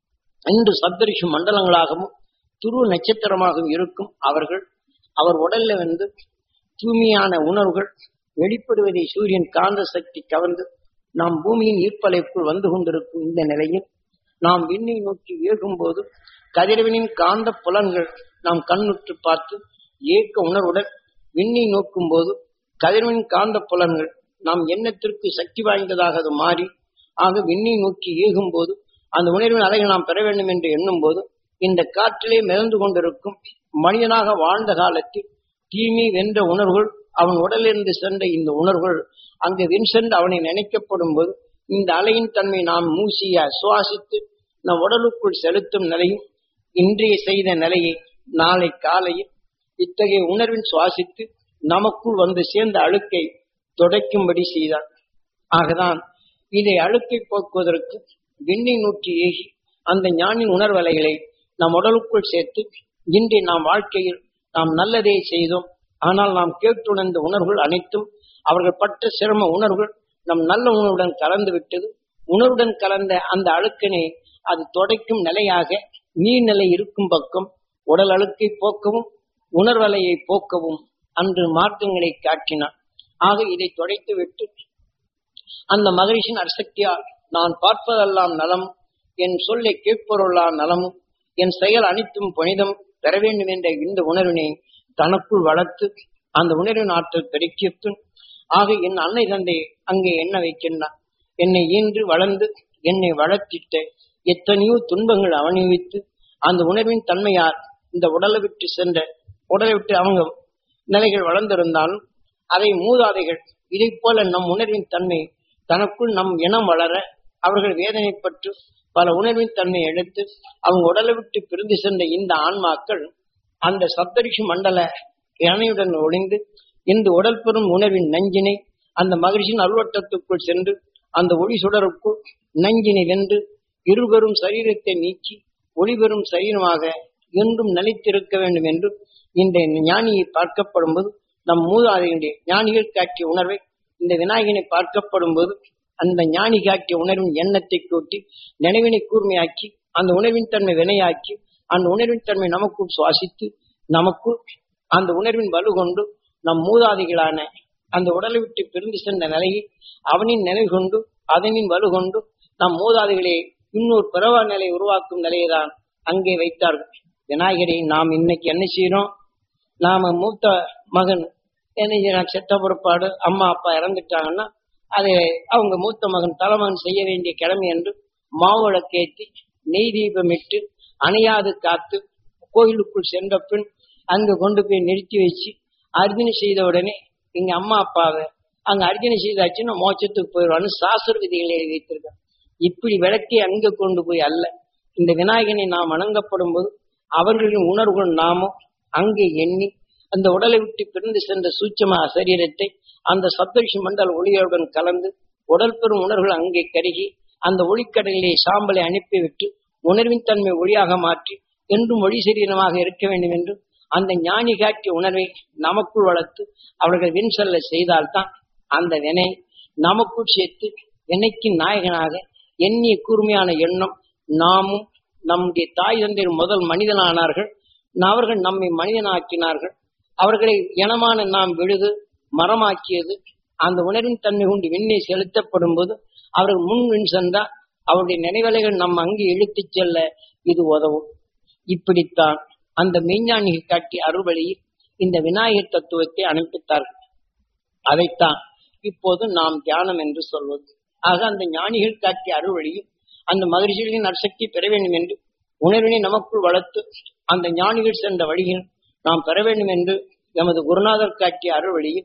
Speaker 1: இன்று சப்தரிஷி மண்டலங்களாகவும் துருவ நட்சத்திரமாகவும் இருக்கும் அவர்கள் அவர் உடல்ல வந்து தூய்மையான உணர்வுகள் வெளிப்படுவதை சூரியன் காந்த சக்தி கவர்ந்து நாம் பூமியின் ஈர்ப்பலைக்குள் வந்து கொண்டிருக்கும் இந்த நிலையில் நாம் விண்ணை நோக்கி வேகும் போது கதிரவனின் காந்த புலன்கள் நாம் கண்ணுற்று பார்த்து ஏக்க உணர்வுடன் விண்ணை நோக்கும் போது கதிரவனின் காந்த புலன்கள் நாம் எண்ணத்திற்கு சக்தி வாய்ந்ததாக அது மாறி ஆக விண்ணை நோக்கி ஏகும் போது அந்த உணர்வின் அலைகள் நாம் பெற வேண்டும் என்று எண்ணும் போது இந்த காற்றிலே மிதந்து கொண்டிருக்கும் மனிதனாக வாழ்ந்த காலத்தில் தீமை வென்ற உணர்வுகள் அவன் உடலிருந்து சென்ற இந்த உணர்வுகள் அங்கு வின் சென்று அவனை நினைக்கப்படும் போது இந்த அலையின் தன்மை நாம் மூசிய சுவாசித்து நம் உடலுக்குள் செலுத்தும் நிலையும் இன்றைய செய்த நிலையை நாளை காலையில் இத்தகைய உணர்வின் சுவாசித்து நமக்குள் வந்து சேர்ந்த அழுக்கை துடைக்கும்படி செய்தார் ஆகதான் இதை அழுக்கை போக்குவதற்கு விண்ணை நோக்கி ஏகி அந்த ஞானின் உணர்வலைகளை நம் உடலுக்குள் சேர்த்து இன்றைய நாம் வாழ்க்கையில் நாம் நல்லதே செய்தோம் ஆனால் நாம் கேட்டுணர்ந்த உணர்வுகள் அனைத்தும் அவர்கள் பட்ட சிரம உணர்வுகள் நம் நல்ல உணர்வுடன் கலந்து விட்டது உணர்வுடன் கலந்த அந்த அழுக்கினை அது தொடைக்கும் நிலையாக நீர்நிலை இருக்கும் பக்கம் உடல் அழுக்கை போக்கவும் உணர்வலையை போக்கவும் அன்று மார்க்கங்களை காட்டினார் ஆக இதை தொடைத்து விட்டு அந்த மகரிஷின் அசக்தியால் நான் பார்ப்பதெல்லாம் நலம் என் சொல்லை கேட்பொருளாம் நலமும் என் செயல் அனைத்தும் புனிதம் பெற வேண்டும் என்ற இந்த உணர்வினை தனக்குள் வளர்த்து அந்த உணர்வின் ஆற்றல் பெருக்கியத்தும் ஆக என் அன்னை தந்தை அங்கே என்ன வைக்கின்றான் என்னை ஈன்று வளர்ந்து என்னை வளர்த்திட்ட எத்தனையோ துன்பங்கள் அவனிவித்து அந்த உணர்வின் தன்மையால் இந்த உடலை விட்டு சென்ற உடலை விட்டு அவங்க நிலைகள் வளர்ந்திருந்தாலும் அதை மூதாதைகள் இதை போல நம் உணர்வின் தன்மை தனக்குள் நம் இனம் வளர அவர்கள் வேதனைப்பட்டு பல உணர்வின் தன்மையை எடுத்து அவங்க உடலை விட்டு பிரிந்து சென்ற இந்த ஆன்மாக்கள் அந்த சப்தரிஷி மண்டல இணையுடன் ஒளிந்து இந்த உடல் பெறும் உணர்வின் நஞ்சினை அந்த மகிழ்ச்சியின் அருவட்டத்துக்குள் சென்று அந்த ஒளி சுடருக்குள் நஞ்சினை வென்று இருபெரும் சரீரத்தை நீக்கி ஒளிபெறும் சரீரமாக என்றும் நிலைத்திருக்க வேண்டும் என்று இந்த ஞானியை பார்க்கப்படும் போது நம் மூதாதையுடைய ஞானிகள் காட்டிய உணர்வை இந்த விநாயகனை பார்க்கப்படும் போது அந்த ஞானி காட்டிய உணர்வின் எண்ணத்தை கூட்டி நினைவினை கூர்மையாக்கி அந்த உணர்வின் தன்மை வினையாக்கி அந்த உணர்வின் தன்மை நமக்குள் சுவாசித்து நமக்குள் அந்த உணர்வின் வலு கொண்டு நம் மூதாதிகளான அந்த உடலை விட்டு பிரிந்து சென்ற நிலையை அவனின் நிலை கொண்டு அதனின் வலு கொண்டு நம் மூதாதிகளை இன்னொரு பிறவா நிலை உருவாக்கும் நிலையைதான் அங்கே வைத்தார்கள் விநாயகரை நாம் இன்னைக்கு என்ன செய்யறோம் நாம மூத்த மகன் என்ன செய்யறான் செத்த பொறுப்பாடு அம்மா அப்பா இறந்துட்டாங்கன்னா அதை அவங்க மூத்த மகன் தலைமகன் செய்ய வேண்டிய கடமை என்று மாவிளக்கேற்றி நெய் தீபமிட்டு அணையாது காத்து கோயிலுக்குள் சென்ற பின் அங்கு கொண்டு போய் நிறுத்தி வச்சு அர்ஜுனை செய்த உடனே எங்க அம்மா அப்பாவை அங்க அர்ஜுனை செய்தாச்சுன்னா மோட்சத்துக்கு போயிடுவான்னு சாஸ்திர விதிகளை எழுதி வைத்திருக்காங்க இப்படி விளக்கி அங்க கொண்டு போய் அல்ல இந்த விநாயகனை நாம் வணங்கப்படும் போது அவர்களின் உணர்வுகள் நாமும் அங்கே எண்ணி அந்த உடலை விட்டு பிரிந்து சென்ற சூட்சம சரீரத்தை அந்த சப்தரிஷி மண்டல ஒளியுடன் கலந்து உடல் பெறும் உணர்வுகள் அங்கே கருகி அந்த ஒளிக்கடலிலே சாம்பலை அனுப்பிவிட்டு உணர்வின் தன்மை ஒளியாக மாற்றி என்றும் ஒளி சரீரமாக இருக்க வேண்டும் என்று அந்த ஞானி காட்டிய உணர்வை நமக்குள் வளர்த்து அவர்கள் வின் செல்ல செய்தால்தான் அந்த வினை நமக்குள் சேர்த்து வினைக்கு நாயகனாக எண்ணிய கூர்மையான எண்ணம் நாமும் நம்முடைய தாய் தந்தையர் முதல் மனிதனானார்கள் அவர்கள் நம்மை மனிதனாக்கினார்கள் அவர்களை இனமான நாம் விழுது மரமாக்கியது அந்த உணர்வின் தன்மை கொண்டு விண்ணை செலுத்தப்படும் போது அவர்கள் முன் வின் சென்றால் அவருடைய நினைவலைகள் நம் அங்கு இழுத்துச் செல்ல இது உதவும் இப்படித்தான் அந்த மெய்ஞானிகள் காட்டிய அறுவழியில் இந்த விநாயகர் தத்துவத்தை அனுப்பித்தார்கள் அதைத்தான் இப்போது நாம் தியானம் என்று சொல்வது ஆக அந்த ஞானிகள் காட்டிய அறுவழியில் அந்த மகிழ்ச்சிகளின் நற்சக்தி பெற வேண்டும் என்று உணர்வினை நமக்குள் வளர்த்து அந்த ஞானிகள் சென்ற வழியில் நாம் பெற வேண்டும் என்று எமது குருநாதர் காட்டிய அறுவழியில்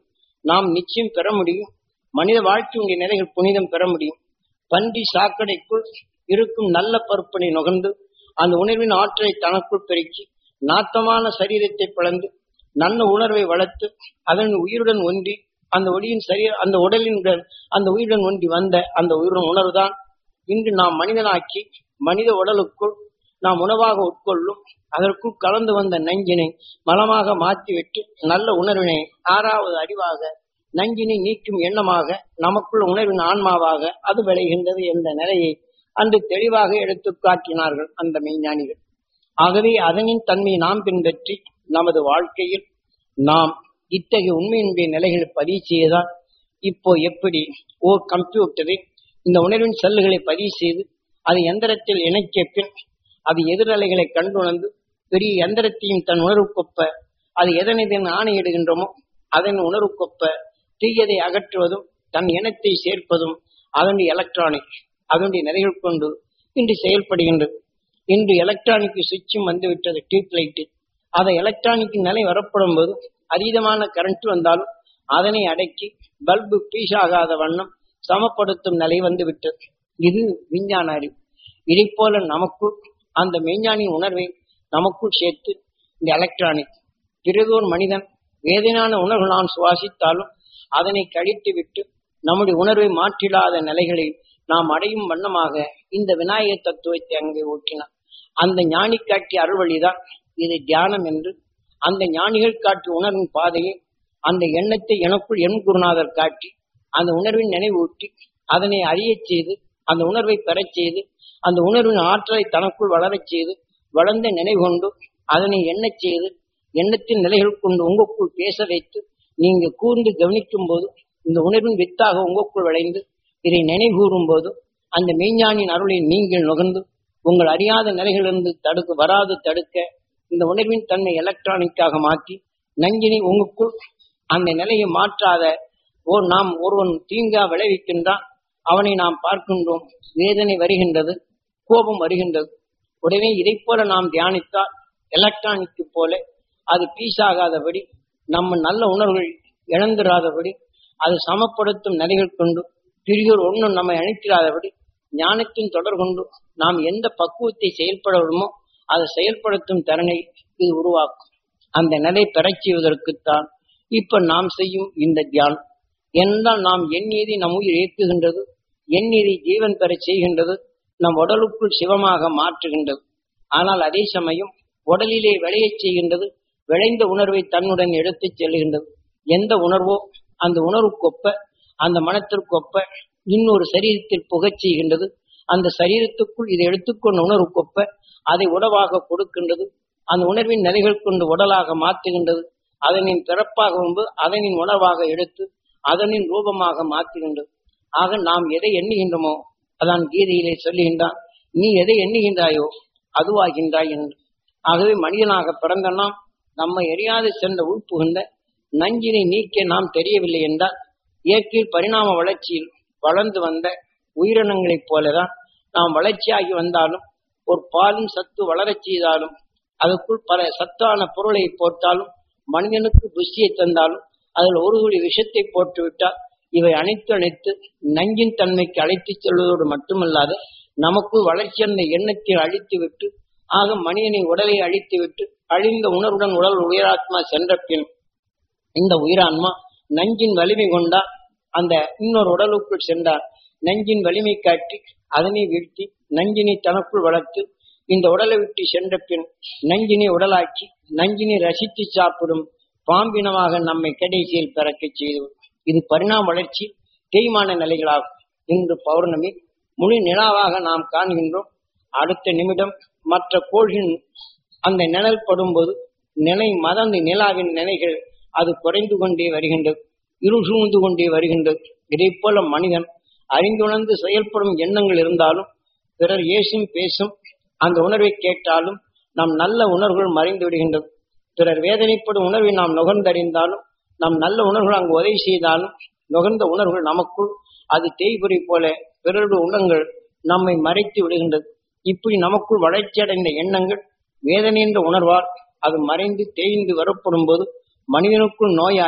Speaker 1: நாம் நிச்சயம் பெற முடியும் மனித வாழ்க்கையுடைய நிலைகள் புனிதம் பெற முடியும் பன்றி சாக்கடைக்குள் இருக்கும் நல்ல பருப்பனை நுகர்ந்து அந்த உணர்வின் ஆற்றலை தனக்குள் பெருக்கி நாத்தமான சரீரத்தை பிளந்து நல்ல உணர்வை வளர்த்து அதன் உயிருடன் ஒன்றி அந்த ஒளியின் சரீர அந்த உடலின் அந்த உயிருடன் ஒன்றி வந்த அந்த உயிருடன் உணர்வுதான் இன்று நாம் மனிதனாக்கி மனித உடலுக்குள் நாம் உணவாக உட்கொள்ளும் அதற்குள் கலந்து வந்த நஞ்சினை மலமாக மாற்றிவிட்டு நல்ல உணர்வினை ஆறாவது அறிவாக நஞ்சினை நீக்கும் எண்ணமாக நமக்குள்ள உணர்வின் ஆன்மாவாக அது விளைகின்றது என்ற நிலையை அன்று தெளிவாக எடுத்து காட்டினார்கள் அந்த மெய்ஞானிகள் ஆகவே அதனின் தன்மையை நாம் பின்பற்றி நமது வாழ்க்கையில் நாம் இத்தகைய உண்மையினுடைய நிலைகளை பதிவு செய்தால் இப்போ எப்படி ஓர் கம்ப்யூட்டரில் இந்த உணர்வின் செல்லுகளை பதிவு செய்து அது எந்திரத்தில் இணைக்க பின் அது எதிரலைகளை கண்டுணர்ந்து பெரிய எந்திரத்தையும் தன் உணர்வுக்கொப்ப அது எதனை தின் ஆணையிடுகின்றோமோ அதன் உணர்வுக்கொப்ப தீயதை அகற்றுவதும் தன் இனத்தை சேர்ப்பதும் அதனுடைய எலக்ட்ரானிக் அதனுடைய நிலைகள் கொண்டு இன்று செயல்படுகின்றது இன்று எலக்ட்ரானிக் சுவிட்சும் வந்துவிட்டது டியூப் லைட்டு அதை எலக்ட்ரானிக் நிலை வரப்படும் போது அதீதமான கரண்ட் வந்தாலும் அதனை அடக்கி பல்பு பீஸ் ஆகாத வண்ணம் சமப்படுத்தும் நிலை வந்துவிட்டது இது விஞ்ஞான அறிவு இதை போல நமக்குள் அந்த மெய்ஞானின் உணர்வை நமக்குள் சேர்த்து இந்த எலக்ட்ரானிக் பிறதோர் மனிதன் வேதனான உணர்வு நாம் சுவாசித்தாலும் அதனை கழித்து விட்டு நம்முடைய உணர்வை மாற்றிடாத நிலைகளை நாம் அடையும் வண்ணமாக இந்த விநாயகர் தத்துவத்தை அங்கே ஊற்றினார் அந்த ஞானி காட்டிய அருள்வழிதான் இது தியானம் என்று அந்த ஞானிகள் காட்டிய உணர்வின் பாதையை அந்த எண்ணத்தை எனக்குள் என் குருநாதர் காட்டி அந்த உணர்வின் நினைவூட்டி அதனை அறியச் செய்து அந்த உணர்வை பெறச் செய்து அந்த உணர்வின் ஆற்றலை தனக்குள் வளரச் செய்து வளர்ந்த நினைவு கொண்டு அதனை எண்ணச் செய்து எண்ணத்தின் நிலைகள் கொண்டு உங்களுக்குள் பேச வைத்து நீங்க கூர்ந்து கவனிக்கும் போது இந்த உணர்வின் வித்தாக உங்களுக்குள் விளைந்து இதை நினைவுகூறும் போது அந்த மெய்ஞானின் அருளை நீங்கள் நுகர்ந்து உங்கள் அறியாத நிலைகளிலிருந்து தடுக்க வராது தடுக்க இந்த உணர்வின் தன்மை எலக்ட்ரானிக்காக மாற்றி நஞ்சினை உங்களுக்குள் அந்த நிலையை மாற்றாத ஓர் நாம் ஒருவன் தீங்கா விளைவிக்கின்றான் அவனை நாம் பார்க்கின்றோம் வேதனை வருகின்றது கோபம் வருகின்றது உடனே இதை போல நாம் தியானித்தால் எலக்ட்ரானிக்கு போல அது பீஸாகாதபடி நம்ம நல்ல உணர்வுகள் இழந்துராதபடி அது சமப்படுத்தும் நிலைகள் கொண்டு பிரியோர் ஒன்றும் நம்மை அழைத்திராதபடி ஞானத்தின் தொடர் கொண்டு நாம் எந்த பக்குவத்தை செயல்படணுமோ அதை செயல்படுத்தும் திறனை இது உருவாக்கும் அந்த நிலை பெறச் செய்வதற்குத்தான் இப்ப நாம் செய்யும் இந்த தியானம் என்றால் நாம் எண்ணியதை நம் உயிர் இயக்குகின்றது எண்ணியதை ஜீவன் பெறச் செய்கின்றது நம் உடலுக்குள் சிவமாக மாற்றுகின்றது ஆனால் அதே சமயம் உடலிலே விளையச் செய்கின்றது விளைந்த உணர்வை தன்னுடன் எடுத்துச் செல்கின்றது எந்த உணர்வோ அந்த உணர்வுக்கொப்ப அந்த மனத்திற்கொப்ப இன்னொரு சரீரத்தில் புகச் செய்கின்றது அந்த சரீரத்துக்குள் இதை எடுத்துக்கொண்ட உணர்வுக்கொப்ப அதை உணவாக கொடுக்கின்றது அந்த உணர்வின் நிலைகள் கொண்டு உடலாக மாற்றுகின்றது அதனின் பிறப்பாக அதனின் உணர்வாக எடுத்து அதனின் ரூபமாக மாற்றுகின்றது ஆக நாம் எதை எண்ணுகின்றோமோ அதான் கீதையிலே சொல்லுகின்றான் நீ எதை எண்ணுகின்றாயோ அதுவாகின்றாய் என்று ஆகவே மனிதனாக பிறந்த நாம் நம்மை எரியாது சென்ற உள்புகுந்த நஞ்சினை நீக்க நாம் தெரியவில்லை என்றால் இயற்கை பரிணாம வளர்ச்சியில் வளர்ந்து வந்த உயிரினங்களைப் போலதான் நாம் வளர்ச்சியாகி வந்தாலும் ஒரு பாலும் சத்து வளரச் செய்தாலும் அதுக்குள் பல சத்தான பொருளை போட்டாலும் மனிதனுக்கு புஷ்டியை தந்தாலும் அதில் ஒரு துளி விஷத்தை போட்டுவிட்டால் இவை அனைத்து அனைத்து நஞ்சின் தன்மைக்கு அழைத்துச் செல்வதோடு மட்டுமல்லாது நமக்கு வளர்ச்சி அந்த எண்ணத்தை அழித்து விட்டு ஆக மனிதனை உடலை அழித்து விட்டு அழிந்த உணர்வுடன் உடல் உயராத்மா சென்ற பின் இந்த உயிரான்மா நஞ்சின் வலிமை கொண்டா அந்த இன்னொரு உடலுக்குள் சென்றார் நஞ்சின் வலிமை காட்டி அதனை வீழ்த்தி நஞ்சினை தனக்குள் வளர்த்து இந்த உடலை விட்டு சென்ற பின் நஞ்சினை உடலாக்கி நஞ்சினை ரசித்து சாப்பிடும் பாம்பினமாக நம்மை கடைசியில் பிறக்கச் செய்து இது பரிணாம வளர்ச்சி தேய்மான நிலைகளாகும் இன்று பௌர்ணமி முழு நிலாவாக நாம் காண்கின்றோம் அடுத்த நிமிடம் மற்ற கோள்களின் அந்த நிழல் படும்போது நிலை மதந்த நிலாவின் நிலைகள் அது குறைந்து கொண்டே வருகின்றது இருள் சூழ்ந்து கொண்டே வருகின்றது இதை போல மனிதன் அறிந்துணர்ந்து செயல்படும் எண்ணங்கள் இருந்தாலும் பிறர் ஏசும் பேசும் அந்த உணர்வை கேட்டாலும் நம் நல்ல உணர்வுகள் மறைந்து விடுகின்றது பிறர் வேதனைப்படும் உணர்வை நாம் நுகர்ந்தறிந்தாலும் நம் நல்ல உணர்வுகள் அங்கு உதவி செய்தாலும் நுகர்ந்த உணர்வுகள் நமக்குள் அது தேய்புரை போல பிறருடைய உணங்கள் நம்மை மறைத்து விடுகின்றது இப்படி நமக்குள் வளர்ச்சியடைந்த எண்ணங்கள் வேதனை என்ற உணர்வால் அது மறைந்து தேய்ந்து வரப்படும் போது மனிதனுக்குள் நோயாகி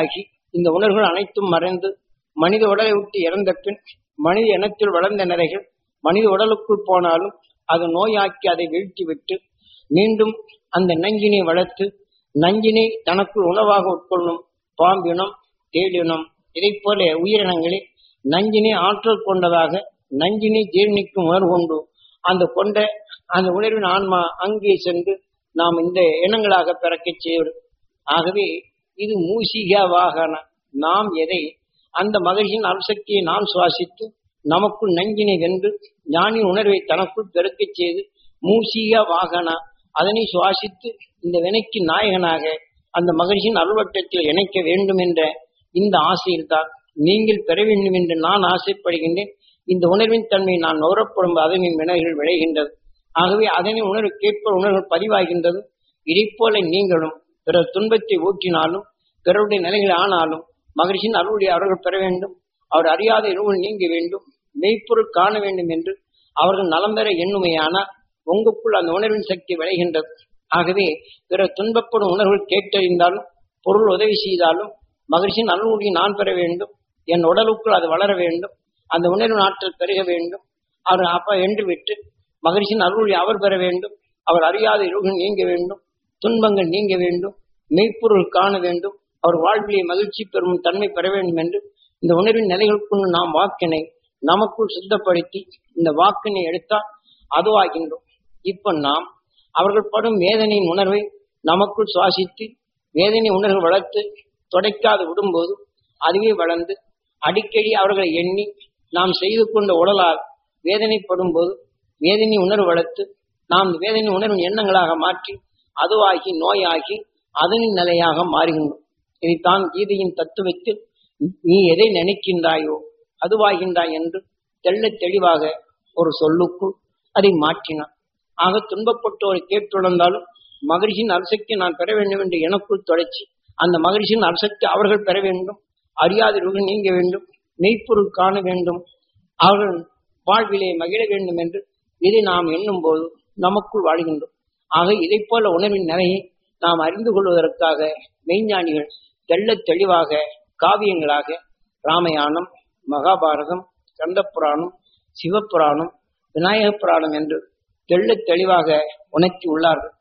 Speaker 1: இந்த உணர்வுகள் அனைத்தும் மறைந்து மனித உடலை விட்டு இறந்த பின் மனித இனத்தில் வளர்ந்த நிறைகள் மனித உடலுக்குள் போனாலும் அது நோயாக்கி அதை வீழ்த்திவிட்டு மீண்டும் அந்த நஞ்சினை வளர்த்து நஞ்சினை தனக்குள் உணவாக உட்கொள்ளும் பாம்பினம் தேடினம் இதை போல உயிரினங்களே நஞ்சினை ஆற்றல் கொண்டதாக நஞ்சினை ஜீர்ணிக்கும் உணர்வு கொண்டு அந்த கொண்ட அந்த உணர்வின் ஆன்மா அங்கே சென்று நாம் இந்த எண்ணங்களாக பிறக்கச் செய்வது ஆகவே இது மூசிக வாகன நாம் எதை அந்த மகிழ்ச்சியின் அம்சக்தியை நாம் சுவாசித்து நமக்குள் நஞ்சினை வென்று ஞானி உணர்வை தனக்குள் பெருக்கச் செய்து மூசிக வாகன அதனை சுவாசித்து இந்த வினைக்கு நாயகனாக அந்த மகிழ்ச்சியின் அருள்வட்டத்தில் இணைக்க வேண்டும் என்ற இந்த ஆசையில்தான் நீங்கள் பெற வேண்டும் என்று நான் ஆசைப்படுகின்றேன் இந்த உணர்வின் தன்மை நான் நுகரப்படும் அதனின் வினைகள் விளைகின்றது ஆகவே அதனை உணர்வு கேட்ப உணர்வுகள் பதிவாகின்றது இதைப் போல நீங்களும் பிறர் துன்பத்தை ஊற்றினாலும் பிறருடைய நிலைகள் ஆனாலும் மகிழ்ச்சியின் அருளுடைய அவர்கள் பெற வேண்டும் அவர் அறியாத இருள் நீங்க வேண்டும் மெய்ப்பொருள் காண வேண்டும் என்று அவர்கள் நலம் பெற எண்ணுமையானால் உங்களுக்குள் அந்த உணர்வின் சக்தி விளைகின்றது ஆகவே பிறர் துன்பப்படும் உணர்வுகள் கேட்டறிந்தாலும் பொருள் உதவி செய்தாலும் மகிழ்ச்சியின் அருளுடைய நான் பெற வேண்டும் என் உடலுக்குள் அது வளர வேண்டும் அந்த உணர்வின் ஆற்றல் பெருக வேண்டும் அவர் அப்ப என்று விட்டு மகிழ்ச்சியின் அருளை அவர் பெற வேண்டும் அவர் அறியாத இருள்கள் நீங்க வேண்டும் துன்பங்கள் நீங்க வேண்டும் மெய்ப்பொருள் காண வேண்டும் அவர் வாழ்விலே மகிழ்ச்சி பெறும் தன்மை பெற வேண்டும் என்று இந்த உணர்வின் நிலைகளுக்குள் நாம் வாக்கினை நமக்குள் சுத்தப்படுத்தி இந்த வாக்கினை எடுத்தால் அதுவாகின்றோம் இப்ப நாம் அவர்கள் படும் வேதனையின் உணர்வை நமக்குள் சுவாசித்து வேதனை உணர்வு வளர்த்து தொடைக்காது விடும்போது அதுவே வளர்ந்து அடிக்கடி அவர்களை எண்ணி நாம் செய்து கொண்ட உடலால் வேதனைப்படும் போது வேதனை உணர்வு வளர்த்து நாம் வேதனை உணர்வின் எண்ணங்களாக மாற்றி அதுவாகி நோயாகி அதனின் நிலையாக மாறுகின்றோம் இதைத்தான் கீதையின் தத்துவத்தில் நீ எதை நினைக்கின்றாயோ அதுவாகின்றாய் என்று தெள்ளத் தெளிவாக ஒரு சொல்லுக்குள் அதை மாற்றினான் ஆக துன்பப்பட்டோரை கேட்டுணர்ந்தாலும் மகிழ்ச்சியின் அரசக்தி நான் பெற வேண்டும் என்று எனக்குள் தொடர்ச்சி அந்த மகிழ்ச்சியின் அரசக்தி அவர்கள் பெற வேண்டும் அறியாதவர்கள் நீங்க வேண்டும் மெய்ப்பொருள் காண வேண்டும் அவர்கள் வாழ்விலே மகிழ வேண்டும் என்று இதை நாம் எண்ணும் போது நமக்குள் வாழ்கின்றோம் ஆக இதை போல உணர்வின் நிலையை நாம் அறிந்து கொள்வதற்காக மெய்ஞானிகள் தெள்ளத் தெளிவாக காவியங்களாக ராமாயணம் மகாபாரதம் கந்தபுராணம் சிவபுராணம் விநாயக புராணம் என்று தெள்ளத் தெளிவாக உணர்த்தி உள்ளார்கள்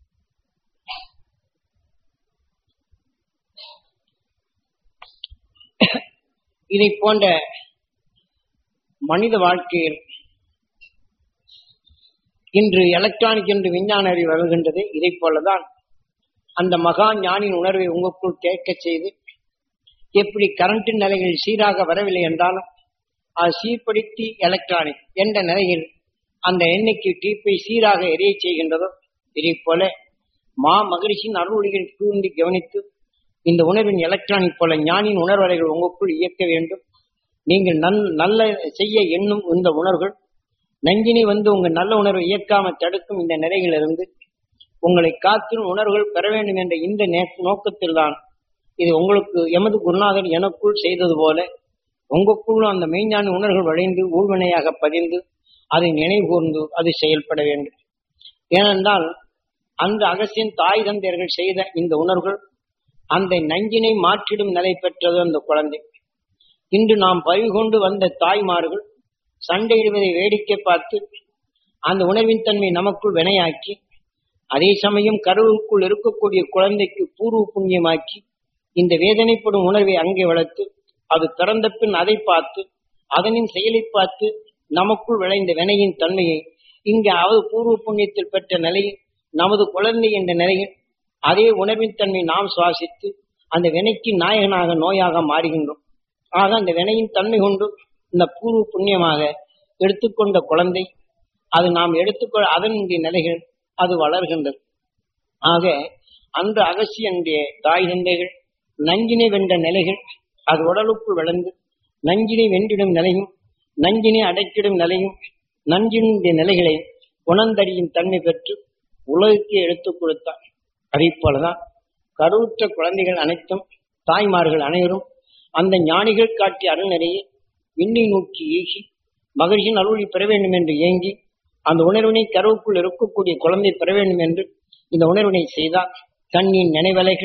Speaker 1: இதை போன்ற மனித வாழ்க்கையில் இன்று எலக்ட்ரானிக் என்று விஞ்ஞான அறிவு வருகின்றது இதை போலதான் அந்த மகா ஞானின் உணர்வை உங்களுக்குள் கேட்க செய்து எப்படி கரண்டின் நிலைகள் சீராக வரவில்லை என்றாலும் அது சீர்படுத்தி எலக்ட்ரானிக் என்ற நிலையில் அந்த எண்ணெய்க்கு டீப்பை சீராக எரிய செய்கின்றதோ இதே போல மா மகிழ்ச்சியின் அருள்களில் கூர்ந்து கவனித்து இந்த உணர்வின் எலக்ட்ரானிக் போல ஞானின் உணர்வலைகள் உங்களுக்குள் இயக்க வேண்டும் நீங்கள் நல் நல்ல செய்ய எண்ணும் இந்த உணர்வுகள் நஞ்சினை வந்து உங்க நல்ல உணர்வை இயக்காம தடுக்கும் இந்த நிலையிலிருந்து உங்களை காத்திரும் உணர்வுகள் பெற வேண்டும் என்ற இந்த நோக்கத்தில் தான் இது உங்களுக்கு எமது குருநாதர் எனக்குள் செய்தது போல உங்களுக்குள்ளும் அந்த மெய்ஞான உணர்வுகள் வளைந்து ஊழ்வினையாக பதிந்து அதை நினைவுகூர்ந்து அது செயல்பட வேண்டும் ஏனென்றால் அந்த அகசியன் தாய் தந்தையர்கள் செய்த இந்த உணர்வுகள் அந்த நஞ்சினை மாற்றிடும் நிலை பெற்றது அந்த குழந்தை இன்று நாம் பறிவு கொண்டு வந்த தாய்மார்கள் சண்டையிடுவதை வேடிக்கை பார்த்து அந்த உணர்வின் தன்மை நமக்குள் வினையாக்கி அதே சமயம் கருவுக்குள் இருக்கக்கூடிய குழந்தைக்கு பூர்வ புண்ணியமாக்கி இந்த வேதனைப்படும் உணர்வை அங்கே வளர்த்து அது பிறந்த பின் அதை பார்த்து அதனின் செயலை பார்த்து நமக்குள் விளைந்த வினையின் தன்மையை இங்கே அவது பூர்வ புண்ணியத்தில் பெற்ற நிலையில் நமது குழந்தை என்ற நிலையில் அதே உணர்வின் தன்மை நாம் சுவாசித்து அந்த வினைக்கு நாயகனாக நோயாக மாறுகின்றோம் ஆக அந்த வினையின் தன்மை கொண்டு இந்த பூர்வ புண்ணியமாக எடுத்துக்கொண்ட குழந்தை அது நாம் எடுத்துக்கொள்ள அதனுடைய நிலைகள் அது வளர்கின்றது ஆக அன்று அகசியனுடைய தாய் தந்தைகள் நஞ்சினை வென்ற நிலைகள் அது உடலுக்குள் வளர்ந்து நஞ்சினை வென்றிடும் நிலையும் நஞ்சினை அடைக்கிடும் நிலையும் நஞ்சினுடைய நிலைகளை உணர்ந்தறியும் தன்மை பெற்று உலகுக்கு எடுத்துக் கொடுத்தார் அதே போலதான் கருவுற்ற குழந்தைகள் அனைத்தும் தாய்மார்கள் அனைவரும் அந்த ஞானிகள் காட்டிய அருள்நிலையை விண்ணை நோக்கி ஏகி மகிழ்ச்சியின் அருளை பெற வேண்டும் என்று ஏங்கி அந்த உணர்வினை கருவுக்குள் இருக்கக்கூடிய குழந்தை பெற வேண்டும் என்று இந்த உணர்வினை செய்தால் கண்ணின் நினைவலைகள்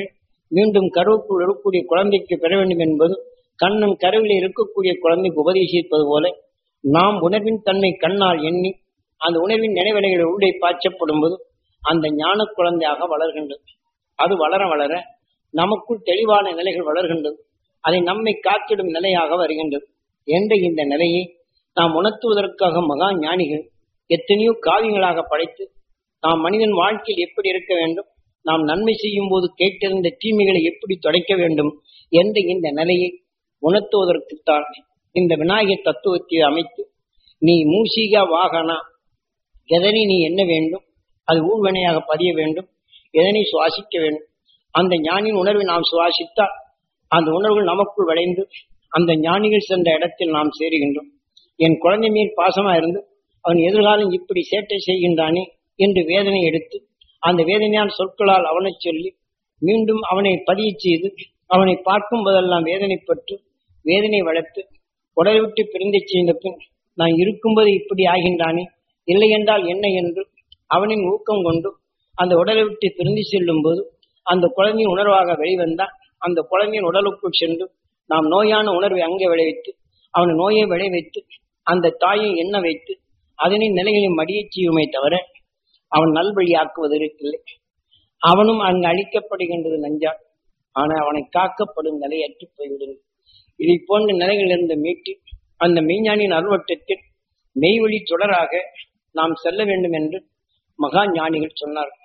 Speaker 1: மீண்டும் கருவுக்குள் இருக்கக்கூடிய குழந்தைக்கு பெற வேண்டும் என்பது கண்ணன் கருவில் இருக்கக்கூடிய குழந்தைக்கு உபதேசிப்பது போல நாம் உணர்வின் தன்மை கண்ணால் எண்ணி அந்த உணர்வின் நினைவலைகளை உள்ளே பாய்ச்சப்படும் போது அந்த ஞான குழந்தையாக வளர்கின்றது அது வளர வளர நமக்குள் தெளிவான நிலைகள் வளர்கின்றது அதை நம்மை காத்திடும் நிலையாக வருகின்றது என்ற இந்த நிலையை நாம் உணர்த்துவதற்காக மகா ஞானிகள் எத்தனையோ காவியங்களாக படைத்து நாம் மனிதன் வாழ்க்கையில் எப்படி இருக்க வேண்டும் நாம் நன்மை செய்யும் போது கேட்டிருந்த தீமைகளை எப்படி தொடைக்க வேண்டும் என்ற இந்த நிலையை உணர்த்துவதற்குத்தான் இந்த விநாயகர் தத்துவத்தை அமைத்து நீ மூசிகா வாகனா எதனை நீ என்ன வேண்டும் அது ஊழ்வனையாக பதிய வேண்டும் எதனை சுவாசிக்க வேண்டும் அந்த ஞானியின் உணர்வை நாம் சுவாசித்தால் அந்த உணர்வுகள் நமக்குள் விளைந்து அந்த ஞானிகள் சென்ற இடத்தில் நாம் சேருகின்றோம் என் குழந்தை மேல் பாசமா இருந்து அவன் எதிர்காலம் இப்படி சேட்டை செய்கின்றானே என்று வேதனை எடுத்து அந்த வேதனையால் சொற்களால் அவனை சொல்லி மீண்டும் அவனை பதிய செய்து அவனை பார்க்கும் போதெல்லாம் வேதனைப்பட்டு வேதனை வளர்த்து உடலை விட்டு பிரிந்து செய்த பின் நான் இருக்கும்போது இப்படி ஆகின்றானே இல்லை என்றால் என்ன என்று அவனின் ஊக்கம் கொண்டு அந்த உடலை விட்டு பிரிந்து செல்லும் போது அந்த குழந்தையின் உணர்வாக வெளிவந்தால் அந்த குழந்தையின் உடலுக்குள் சென்று நாம் நோயான உணர்வை அங்கே விளைவித்து அவன் நோயை விளைவித்து அந்த தாயை எண்ண வைத்து அதனின் நிலைகளை மடியச் செய்யுமே தவிர அவன் நல்வழியாக்குவதற்கில்லை அவனும் அங்கு அழிக்கப்படுகின்றது நஞ்சா ஆனால் அவனை காக்கப்படும் நிலை அற்று போய்விடுகிறது இதை போன்ற நிலைகளிலிருந்து மீட்டு அந்த மெய்ஞானியின் அருவட்டத்தில் மெய்வழி தொடராக நாம் செல்ல வேண்டும் என்று மகா ஞானிகள் சொன்னார்கள்